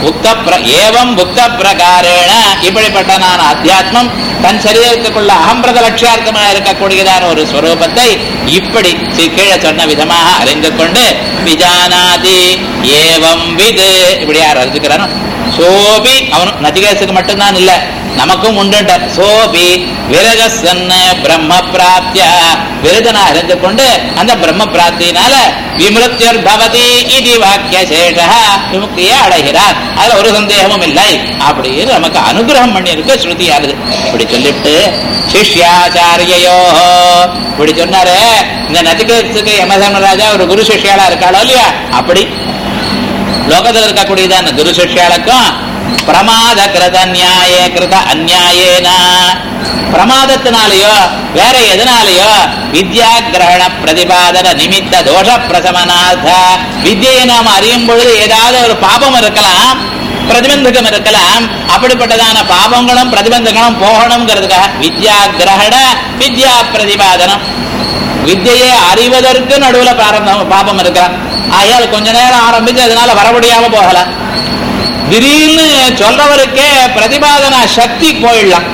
உக்த பிர- ஏவம் உக்த பிரகாரேண இப்படிப்பட்ட நான் அத்தியாத்மம் தன் சரீரத்துக்குள்ள அகம்பிரத லட்சியார்த்தமாக இருக்கக்கூடியதான ஒரு ஸ்வரூபத்தை இப்படி சி- கீழே சொன்ன விதமாக அறிந்து கொண்டு விஜானாதி ஏவம் விது இப்படி யார் அறிஞ்சுக்கிறானோ சோபி அவனும் நதிகேசுக்கு மட்டும்தான் இல்ல நமக்கும் உண்டுட்டார் சோபி விரகசன் பிரம்ம பிராப்திய விருதனா அறிந்து கொண்டு அந்த பிரம்ம பிராப்தியினால விமிருத்தியர் பவதி இது வாக்கிய சேஷ விமுக்தியை அடைகிறார் அதுல ஒரு சந்தேகமும் இல்லை அப்படின்னு நமக்கு அனுகிரகம் பண்ணி இருக்க ஸ்ருதியாகுது இப்படி சொல்லிவிட்டு சிஷ்யாச்சாரியோ இப்படி சொன்னாரு இந்த நதிகேசுக்கு யமதர்மராஜா ஒரு குரு சிஷ்யாலா இருக்காளோ இல்லையா அப்படி லோகத்தில் இருக்கக்கூடியதான குரு சிஷ்யாளுக்கும் பிரமாத கிருத நியாய கிருத அந்நியாயேன பிரமாதத்தினாலேயோ வேற எதனாலேயோ வித்யா கிரகண பிரதிபாதன நிமித்த தோஷ பிரசமனார்த்த வித்யை நாம் அறியும் பொழுது ஏதாவது ஒரு பாபம் இருக்கலாம் பிரதிபந்தகம் இருக்கலாம் அப்படிப்பட்டதான பாபங்களும் பிரதிபந்தங்களும் போகணுங்கிறதுக்காக வித்யா கிரகண வித்யா பிரதிபாதனம் வித்தையை அறிவதற்கு நடுவுல பிராரம்பம் பாபம் இருக்கலாம் ஆகையால் கொஞ்ச நேரம் ஆரம்பிச்சு அதனால வர முடியாம போகலாம் திடீர்னு சொல்றவருக்கே பிரதிபாதன சக்தி போயிடலாம்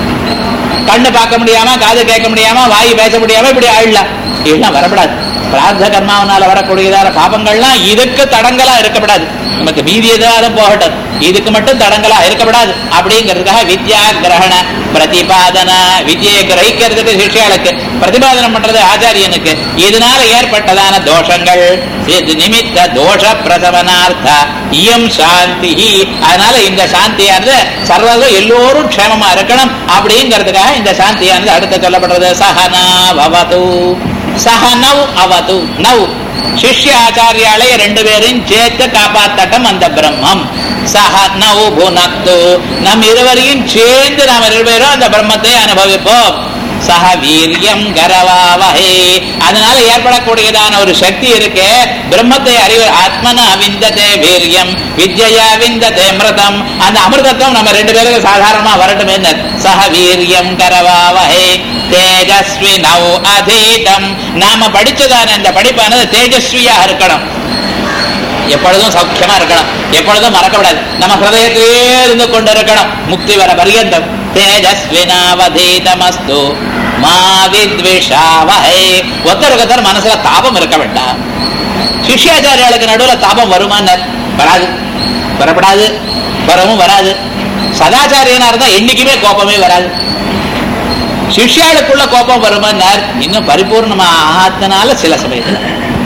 கண்ணு பார்க்க முடியாம காது கேட்க முடியாம வாய் பேச முடியாம இப்படி ஆயிடலாம் இதெல்லாம் வரப்படாது பிரார்த்த கர்மாவனால வரக்கூடியதான பாபங்கள்லாம் இதுக்கு தடங்களா இருக்கப்படாது நமக்கு மீதி ஏதாவது போகட்டும் இதுக்கு மட்டும் தடங்களா இருக்கப்படாது அப்படிங்கிறதுக்காக வித்யா கிரகண பிரதிபாதன வித்யை கிரகிக்கிறதுக்கு சிஷ்யாளுக்கு பிரதிபாதனம் பண்றது ஆச்சாரியனுக்கு இதனால ஏற்பட்டதான தோஷங்கள் இது நிமித்த தோஷ பிரசவனார்த்த இயம் சாந்தி அதனால இந்த சாந்தியானது சர்வதும் எல்லோரும் க்ஷேமமா இருக்கணும் அப்படிங்கிறதுக்காக இந்த சாந்தியானது அடுத்து சொல்லப்படுறது சஹனா பவது சஹனவ் அவது நவ் சிஷ்ய ஆச்சாரியாலே ரெண்டு பேரையும் சேர்த்து காப்பாத்தட்டும் அந்த பிரம்மம் சஹ நவ் புனத்து நம் இருவரையும் சேர்ந்து நாம் ரெண்டு பேரும் அந்த பிரம்மத்தை அனுபவிப்போம் சஹ வீரியம் கரவாவஹே அதனால ஏற்படக்கூடியதான ஒரு சக்தி இருக்கு பிரம்மத்தை அறிவு ஆத்மனா விந்ததே வீரியம் வித்யா விந்ததே மிருதம் அந்த அமிர்தத்துவம் நம்ம ரெண்டு பேருக்கு சாதாரணமா வரட்டும் என்ன சஹ வீரியம் கரவாவஹே தேஜஸ்வி நவ் அதீதம் நாம படிச்சதான இந்த படிப்பானது தேஜஸ்வியா இருக்கணும் எப்பொழுதும் சௌக்கியமா இருக்கணும் எப்பொழுதும் மறக்கப்படாது நம்ம ஹிருதயத்திலே இருந்து கொண்டு இருக்கணும் முக்தி வர பரியந்தம் தேஜஸ்வினாவதீதமஸ்து மா வித்விஷாவஹே ஒருத்தருக்கு ஒருத்தர் மனசுல தாபம் இருக்க வேண்டாம் சிஷ்யாச்சாரியாளுக்கு நடுவுல தாபம் வருமானார் வராது வரப்படாது வரவும் வராது சதாச்சாரியனா இருந்தா என்னைக்குமே கோபமே வராது சிஷ்யாளுக்குள்ள கோபம் வருமானார் இன்னும் பரிபூர்ணமா ஆத்தனால சில சமயத்துல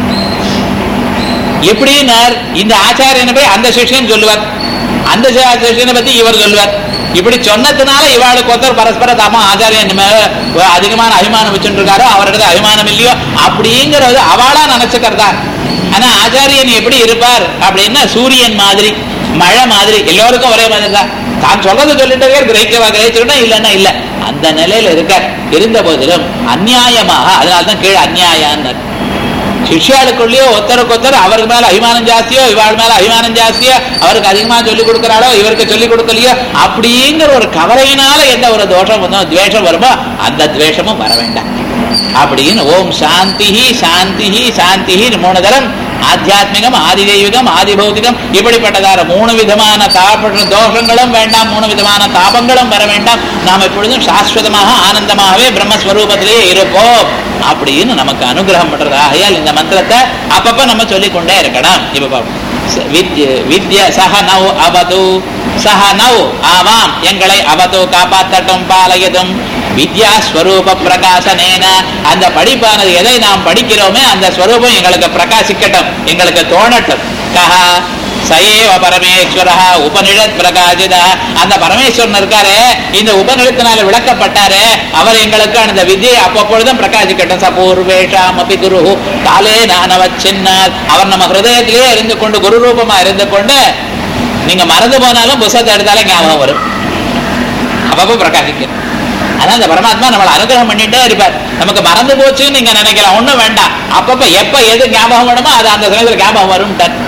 எப்படின்னார் இந்த ஆச்சாரியனை போய் அந்த சிஷ்யன் சொல்லுவார் அந்த சி- சிஷ்யனை பத்தி இவர் சொல்லுவார் இப்படி சொன்னதுனால இவாளுக்கு ஒருத்தர் பரஸ்பர தாமா ஆச்சாரியன் மேல ஒரு அதிகமான அபிமானம் வச்சுட்டு இருக்காரோ அவரிடத்துல அபிமானம் இல்லையோ அப்படிங்கிறது அவளா நினைச்சுக்கிறதா ஆனா ஆச்சாரியன் எப்படி இருப்பார் அப்படின்னா சூரியன் மாதிரி மழை மாதிரி எல்லோருக்கும் ஒரே மாதிரி தான் தான் சொல்றது சொல்லிட்டே கிரகிக்கவா கிரகிச்சுட்டா இல்லைன்னா இல்ல அந்த நிலையில இருக்கார் இருந்த போதிலும் அநியாயமாக அதனால்தான் கீழே அநியாயான்னு சிஷ்யாளுக்குள்ளேயோ ஒருத்தருக்கு ஒருத்தர் அவருக்கு மேல அபிமானம் ஜாஸ்தியோ இவாள் மேல அபிமானம் ஜாஸ்தியோ அவருக்கு அதிகமா சொல்லிக் கொடுக்கறாளோ இவருக்கு சொல்லிக் கொடுக்கலையோ அப்படிங்கிற ஒரு கவலையினால எந்த ஒரு தோஷம் வந்தோ துவேஷம் வருமோ அந்த துவேஷமும் வர வேண்டாம் அப்படின்னு ஓம் சாந்தி சாந்தி சாந்தி மூணு தரம் ஆத்தியாத்மிகம் ஆதிதெய்வீகம் ஆதிபௌதிகம் இப்படிப்பட்டதார மூணு விதமான தாப தோஷங்களும் வேண்டாம் மூணு விதமான தாபங்களும் வர வேண்டாம் நாம் எப்பொழுதும் சாஸ்வதமாக ஆனந்தமாகவே பிரம்மஸ்வரூபத்திலேயே இருப்போம் அப்படின்னு நமக்கு அனுகிரகம் பண்றது ஆகையால் இந்த மந்திரத்தை அப்பப்ப நம்ம சொல்லிக்கொண்டே இருக்கணும் இப்ப பாப்போம். ச- வித்ய வித்ய சஹ நவ் அவது சஹ நவ் ஆவாம் எங்களை அவது காப்பாற்றட்டும் பாலயதும் வித்யா ஸ்வரூப பிரகாசனேன அந்த படிப்பானது எதை நாம் படிக்கிறோமே அந்த ஸ்வரூபம் எங்களுக்கு பிரகாசிக்கட்டும் எங்களுக்கு தோணட்டும் கஹா சயேவ பரமேஸ்வரா உபனிஷத் பிரகாசித அந்த பரமேஸ்வரன் இருக்காரு இந்த உபநிடத்தினால விளக்கப்பட்டாரு அவர் எங்களுக்கு அந்த விதியை அப்பப்பொழுதும் பிரகாசிக்கட்டும் சபூர்வேஷாம் அபி குரு காலே நானவச்சின்னார் அவர் நம்ம ஹிருதயத்திலேயே இருந்து கொண்டு குரு ரூபமா இருந்து கொண்டு நீங்க மறந்து போனாலும் புஸ்தகத்தை எடுத்தாலே ஞாபகம் வரும் அப்பப்போ பிரகாசிக்கும் ஆனா அந்த பரமாத்மா நம்மளை அனுகிரகம் பண்ணிட்டே இருப்பார் நமக்கு மறந்து போச்சுன்னு நீங்க நினைக்கலாம் ஒண்ணும் வேண்டாம் அப்பப்ப எப்ப எது ஞாபகம் வேணுமோ அது அந்த சமயத்துல ஞாபகம் வரும்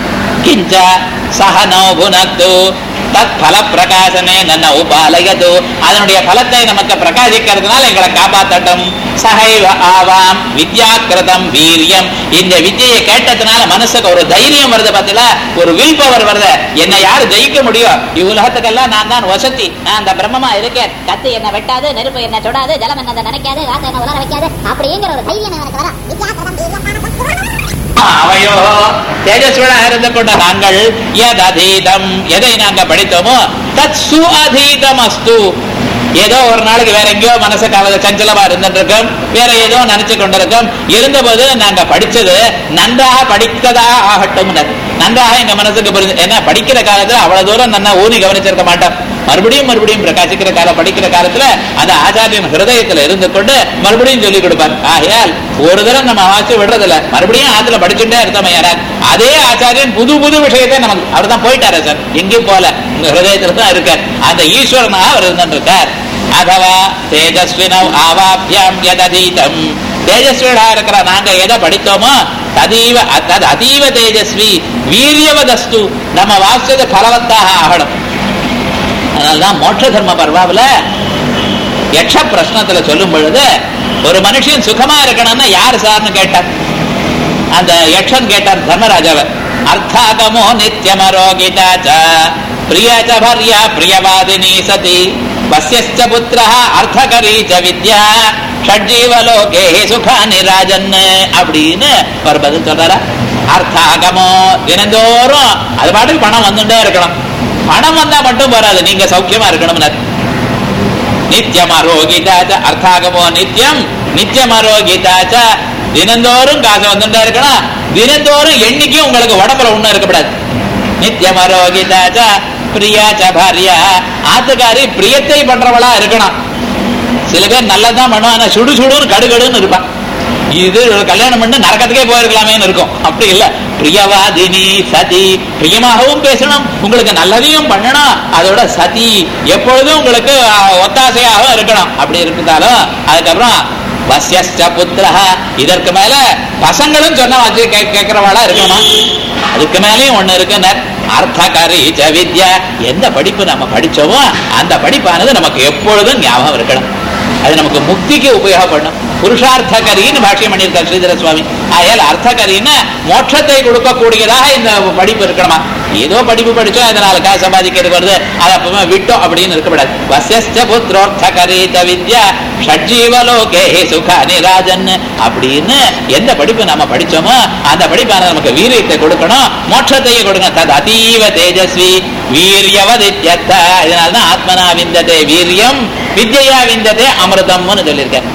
கிஞ்ச சஹனோ புனத்து தத் பல பிரகாசனே நன்ன உபாலயது அதனுடைய பலத்தை நமக்கு பிரகாசிக்கிறதுனால எங்களை காப்பாத்தட்டும் சகைவ ஆவாம் வித்யாக்கிருதம் வீரியம் இந்த வித்தியை கேட்டதுனால மனசுக்கு ஒரு தைரியம் வருது பார்த்தீங்களா ஒரு வில் பவர் வருது என்னை யாரு ஜெயிக்க முடியும் இவ்வுலகத்துக்கெல்லாம் நான் தான் வசதி நான் அந்த பிரம்மமா இருக்கேன் கத்து என்ன வெட்டாது நெருப்பு என்ன தொடாது ஜலம் என்ன நினைக்காது காத்து என்ன உலர வைக்காது அப்படிங்கிற ஒரு தைரியம் எனக்கு வர வித்யாக்கிரதம் வீரியம் அவையோ தேஜஸ்வனாக இருந்து கொண்ட நாங்கள் எத் அதீதம் எதை நாங்க படித்தோமோ தத் சு அதீதம் அஸ்து ஏதோ ஒரு நாளைக்கு வேற எங்கேயோ மனசு கவலை சஞ்சலமா இருந்துட்டு இருக்கோம் வேற ஏதோ நினைச்சு கொண்டிருக்கோம் இருந்தபோது நாங்க படிச்சது நன்றாக படித்ததா ஆகட்டும் நன்றாக எங்க மனசுக்கு புரிஞ்சு ஏன்னா படிக்கிற காலத்துல அவ்வளவு தூரம் நல்லா ஊனி கவனிச்சிருக்க மாட்டோம் மறுபடியும் மறுபடியும் பிரகாசிக்கிற காலம் படிக்கிற காலத்துல அந்த ஆச்சாரியன் ஹிருதயத்துல இருந்து கொண்டு மறுபடியும் சொல்லி கொடுப்பார் ஆகையால் ஒரு தடவை நம்ம வாசி விடுறதில்ல மறுபடியும் ஆத்துல படிச்சுட்டே இருந்தோம் யாரால் அதே ஆச்சாரியன் புது புது விஷயத்தை நமக்கு அவர் தான் போயிட்டாரு சார் எங்கேயும் போல உங்க ஹிருதயத்துல தான் இருக்கார் அந்த ஈஸ்வரனாக அவர் இருந்துட்டு இருக்கார் அதவா தேஜஸ்வினவ் ஆவாபியாம் யததீதம் தேஜஸ்வியா இருக்கிற நாங்க எதை படித்தோமோ ததீவ தது அதீவ தேஜஸ்வி வீரியவதஸ்து நம்ம வாசிச்சது பலவத்தாக ஆகணும் அதனால்தான் மோட்ச தர்ம பர்வாவில் யக்ஷ பிரശ്னத்துல சொல்லும் பொழுது ஒரு மனுஷன் சுகமா இருக்கணும்னா யார் சார்னு கேட்டார் அந்த யக்ஷன் கேட்டார் தர்மராஜாவை அர்த்தாகமோ நித்தியமரோகிதாச்ச பிரியாச்ச பர்யா பிரியவாதினி சதி வசியஸ்ச புத்திரः அர்த்தகரி ச வித்யா ஷட்ஜீவலோகே சுகானி ராஜன் அப்படின்னு ஒரு பதில் சொல்றாரா அர்த்தாகமோ தினந்தோறும் அது பாட்டுக்கு பணம் வந்துட்டே இருக்கணும் பணம் வந்தா மட்டும் போறாது நீங்க சௌக்கியமா இருக்கணும்னு நித்தியம் அரோகிதாச்ச அர்த்தாகமோ நித்தியம் நித்தியம் அரோகிதாச்ச தினந்தோறும் காசு வந்துட்டே இருக்கணும் தினந்தோறும் எண்ணிக்கையும் உங்களுக்கு உடம்புல ஒண்ணும் இருக்கக்கூடாது நித்தியம் அரோகிதாச்ச பிரியாச்ச பாரியா ஆத்துக்காரி பிரியத்தை பண்றவளா இருக்கணும் சில பேர் நல்லதான் பண்ணுவான் ஆனா சுடு சுடுன்னு கடுகடுன்னு இருப்பான் இது ஒரு கல்யாணம் பண்ணி நரக்கத்துக்கே போயிருக்கலாமேன்னு இருக்கும் அப்படி இல்ல பிரியவாதினி சதி பிரியமாகவும் பேசணும் உங்களுக்கு நல்லதையும் பண்ணணும் அதோட சதி எப்பொழுதும் உங்களுக்கு அஹ், ஒத்தாசையாகவும் இருக்கணும் அப்படி இருந்தாலும் அதுக்கப்புறம் வசியஸ்ட புத்திரஹ இதற்கு மேல பசங்களும் சொன்ன வச்சு கேட்கிறவாளா இருக்கணுமா அதுக்கு மேலேயும் ஒண்ணு இருக்குனர் அர்த்தகரி ச வித்யா எந்த படிப்பு நம்ம படிச்சோமோ அந்த படிப்பானது நமக்கு எப்பொழுதும் ஞாபகம் இருக்கணும் அது நமக்கு முக்திக்கு உபயோகப்படணும் புருஷார்த்தகரின்னு பாஷ்யம் பண்ணியிருக்கார் ஸ்ரீதர சுவாமி ஆயால் அர்த்தகரின்னு மோட்சத்தை கொடுக்கக்கூடியதாக இந்த படிப்பு இருக்கணுமா ஏதோ படிப்பு படிச்சோம் அதனால காசு சம்பாதிக்கிறது வருது அதை அப்பவே விட்டோம் அப்படின்னு இருக்கக்கூடாது வசியஸ்ட புத்திரோர்த்தகரி ச வித்யா ஷட்ஜீவலோகே சுகானி ராஜன் அப்படின்னு எந்த படிப்பு நம்ம படிச்சோமோ அந்த படிப்பான நமக்கு வீரியத்தை கொடுக்கணும் மோட்சத்தையும் கொடுக்கணும் தது அதீவ தேஜஸ்வி வீரியவதித்யர்த்த இதனால்தான் ஆத்மனா விந்ததே வீரியம் வித்யா விந்ததே அமிர்தம்னு சொல்லியிருக்கேன்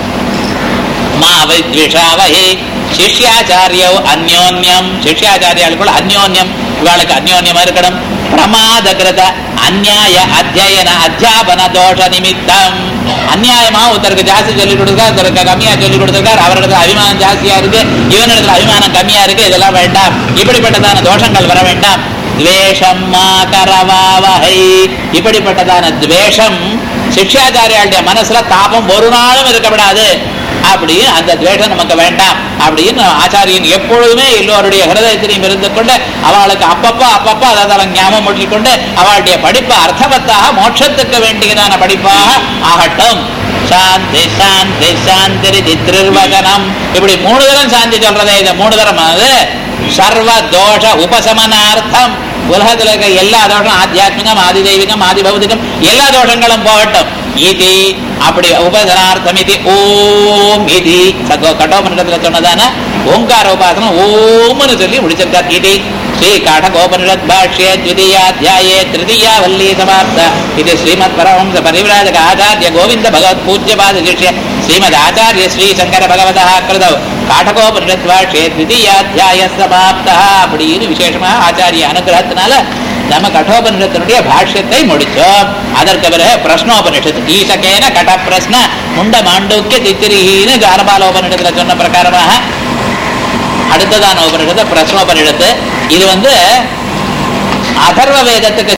மா வித்விஷாவஹி சிஷ்யாச்சாரியோ அந்யோன்யம் சிஷ்யாச்சாரியாளுக்குள்ள அந்யோன்யம் இவாளுக்கு அந்யோன்யமா இருக்கணும் பிரமாதகிருத அந்நியாய அத்தியன அத்தியாபன தோஷ நிமித்தம் அநியாயமா ஒருத்தருக்கு ஜாஸ்தி சொல்லி கொடுத்தார் ஒருத்தருக்கு கம்மியா சொல்லி கொடுத்திருக்கார் அவரிடத்துல அபிமானம் ஜாஸ்தியா இருக்கு இவனிடத்துல அபிமானம் கம்மியா இருக்கு இதெல்லாம் வேண்டாம் இப்படிப்பட்டதான தோஷங்கள் வர வேண்டாம் துவேஷம் மா கரவாவஹை இப்படிப்பட்டதான துவேஷம் சிக்ஷாச்சாரியாளுடைய மனசுல தாபம் ஒரு நாளும் இருக்கப்படாது அப்படின்னு அந்த துவேஷம் நமக்கு வேண்டாம் அப்படின்னு ஆச்சாரியன் எப்பொழுதுமே எல்லோருடைய ஹிருதயத்திலையும் இருந்து கொண்டு அவளுக்கு அப்பப்போ அப்பப்போ அதை ஞாபகம் மூட்டிக் கொண்டு அவளுடைய படிப்பு அர்த்தவத்தாக மோட்சத்துக்கு வேண்டியதான படிப்பாக ஆகட்டும் சாந்தி சாந்தி சாந்தி திருவகனம் இப்படி மூணு தரம் சாந்தி சொல்றதே இந்த மூணு தரம் அது சர்வ தோஷ உபசமனார்த்தம் உலகத்துல இருக்க எல்லா தோஷம் ஆத்தியாத்மிகம் ஆதி தெய்வீகம் ஆதி பௌதிகம் எல்லா தோஷங்களும் போகட்டும் இது அப்படி உபசனார்த்தம் இது ஓம் இது கட்டோபனிடத்துல சொன்னதான ஓங்கார உபாசனம் ஓம்னு சொல்லி முடிச்சிருக்கார் இது ஸ்ரீ காடகோபனிஷத் பாஷ்யே द्वितीयाध्याये तृतीया वल्ली समाप्ता इति श्रीमत् परमहंस परिव्राजक आचार्य गोविन्द भगवत् पूज्यपाद शिष्य श्रीमद् आचार्य श्री शङ्कर भगवतः कृतौ காட்டகோபனிஷத் பாஷ்யே द्वितीयाध्याय समाप्तः அப்படின்னு விசேஷமாக ஆச்சாரிய அனுகிரகத்தினால நம்ம கட்டோபனிஷத்தினுடைய பாஷ்யத்தை முடிச்சோம் அதற்கு பிறகு பிரஷ்னோபனிஷத்து ஈசகேன கட பிரஸ்ன முண்ட மாண்டூக்கிய தித்திரின்னு ஜானபாலோபனிஷத்துல சொன்ன பிரகாரமாக அடுத்ததான உபனிஷத்து பிரஸ்னோபனிஷத்து இது வந்து அதர்வ வேதத்துக்கு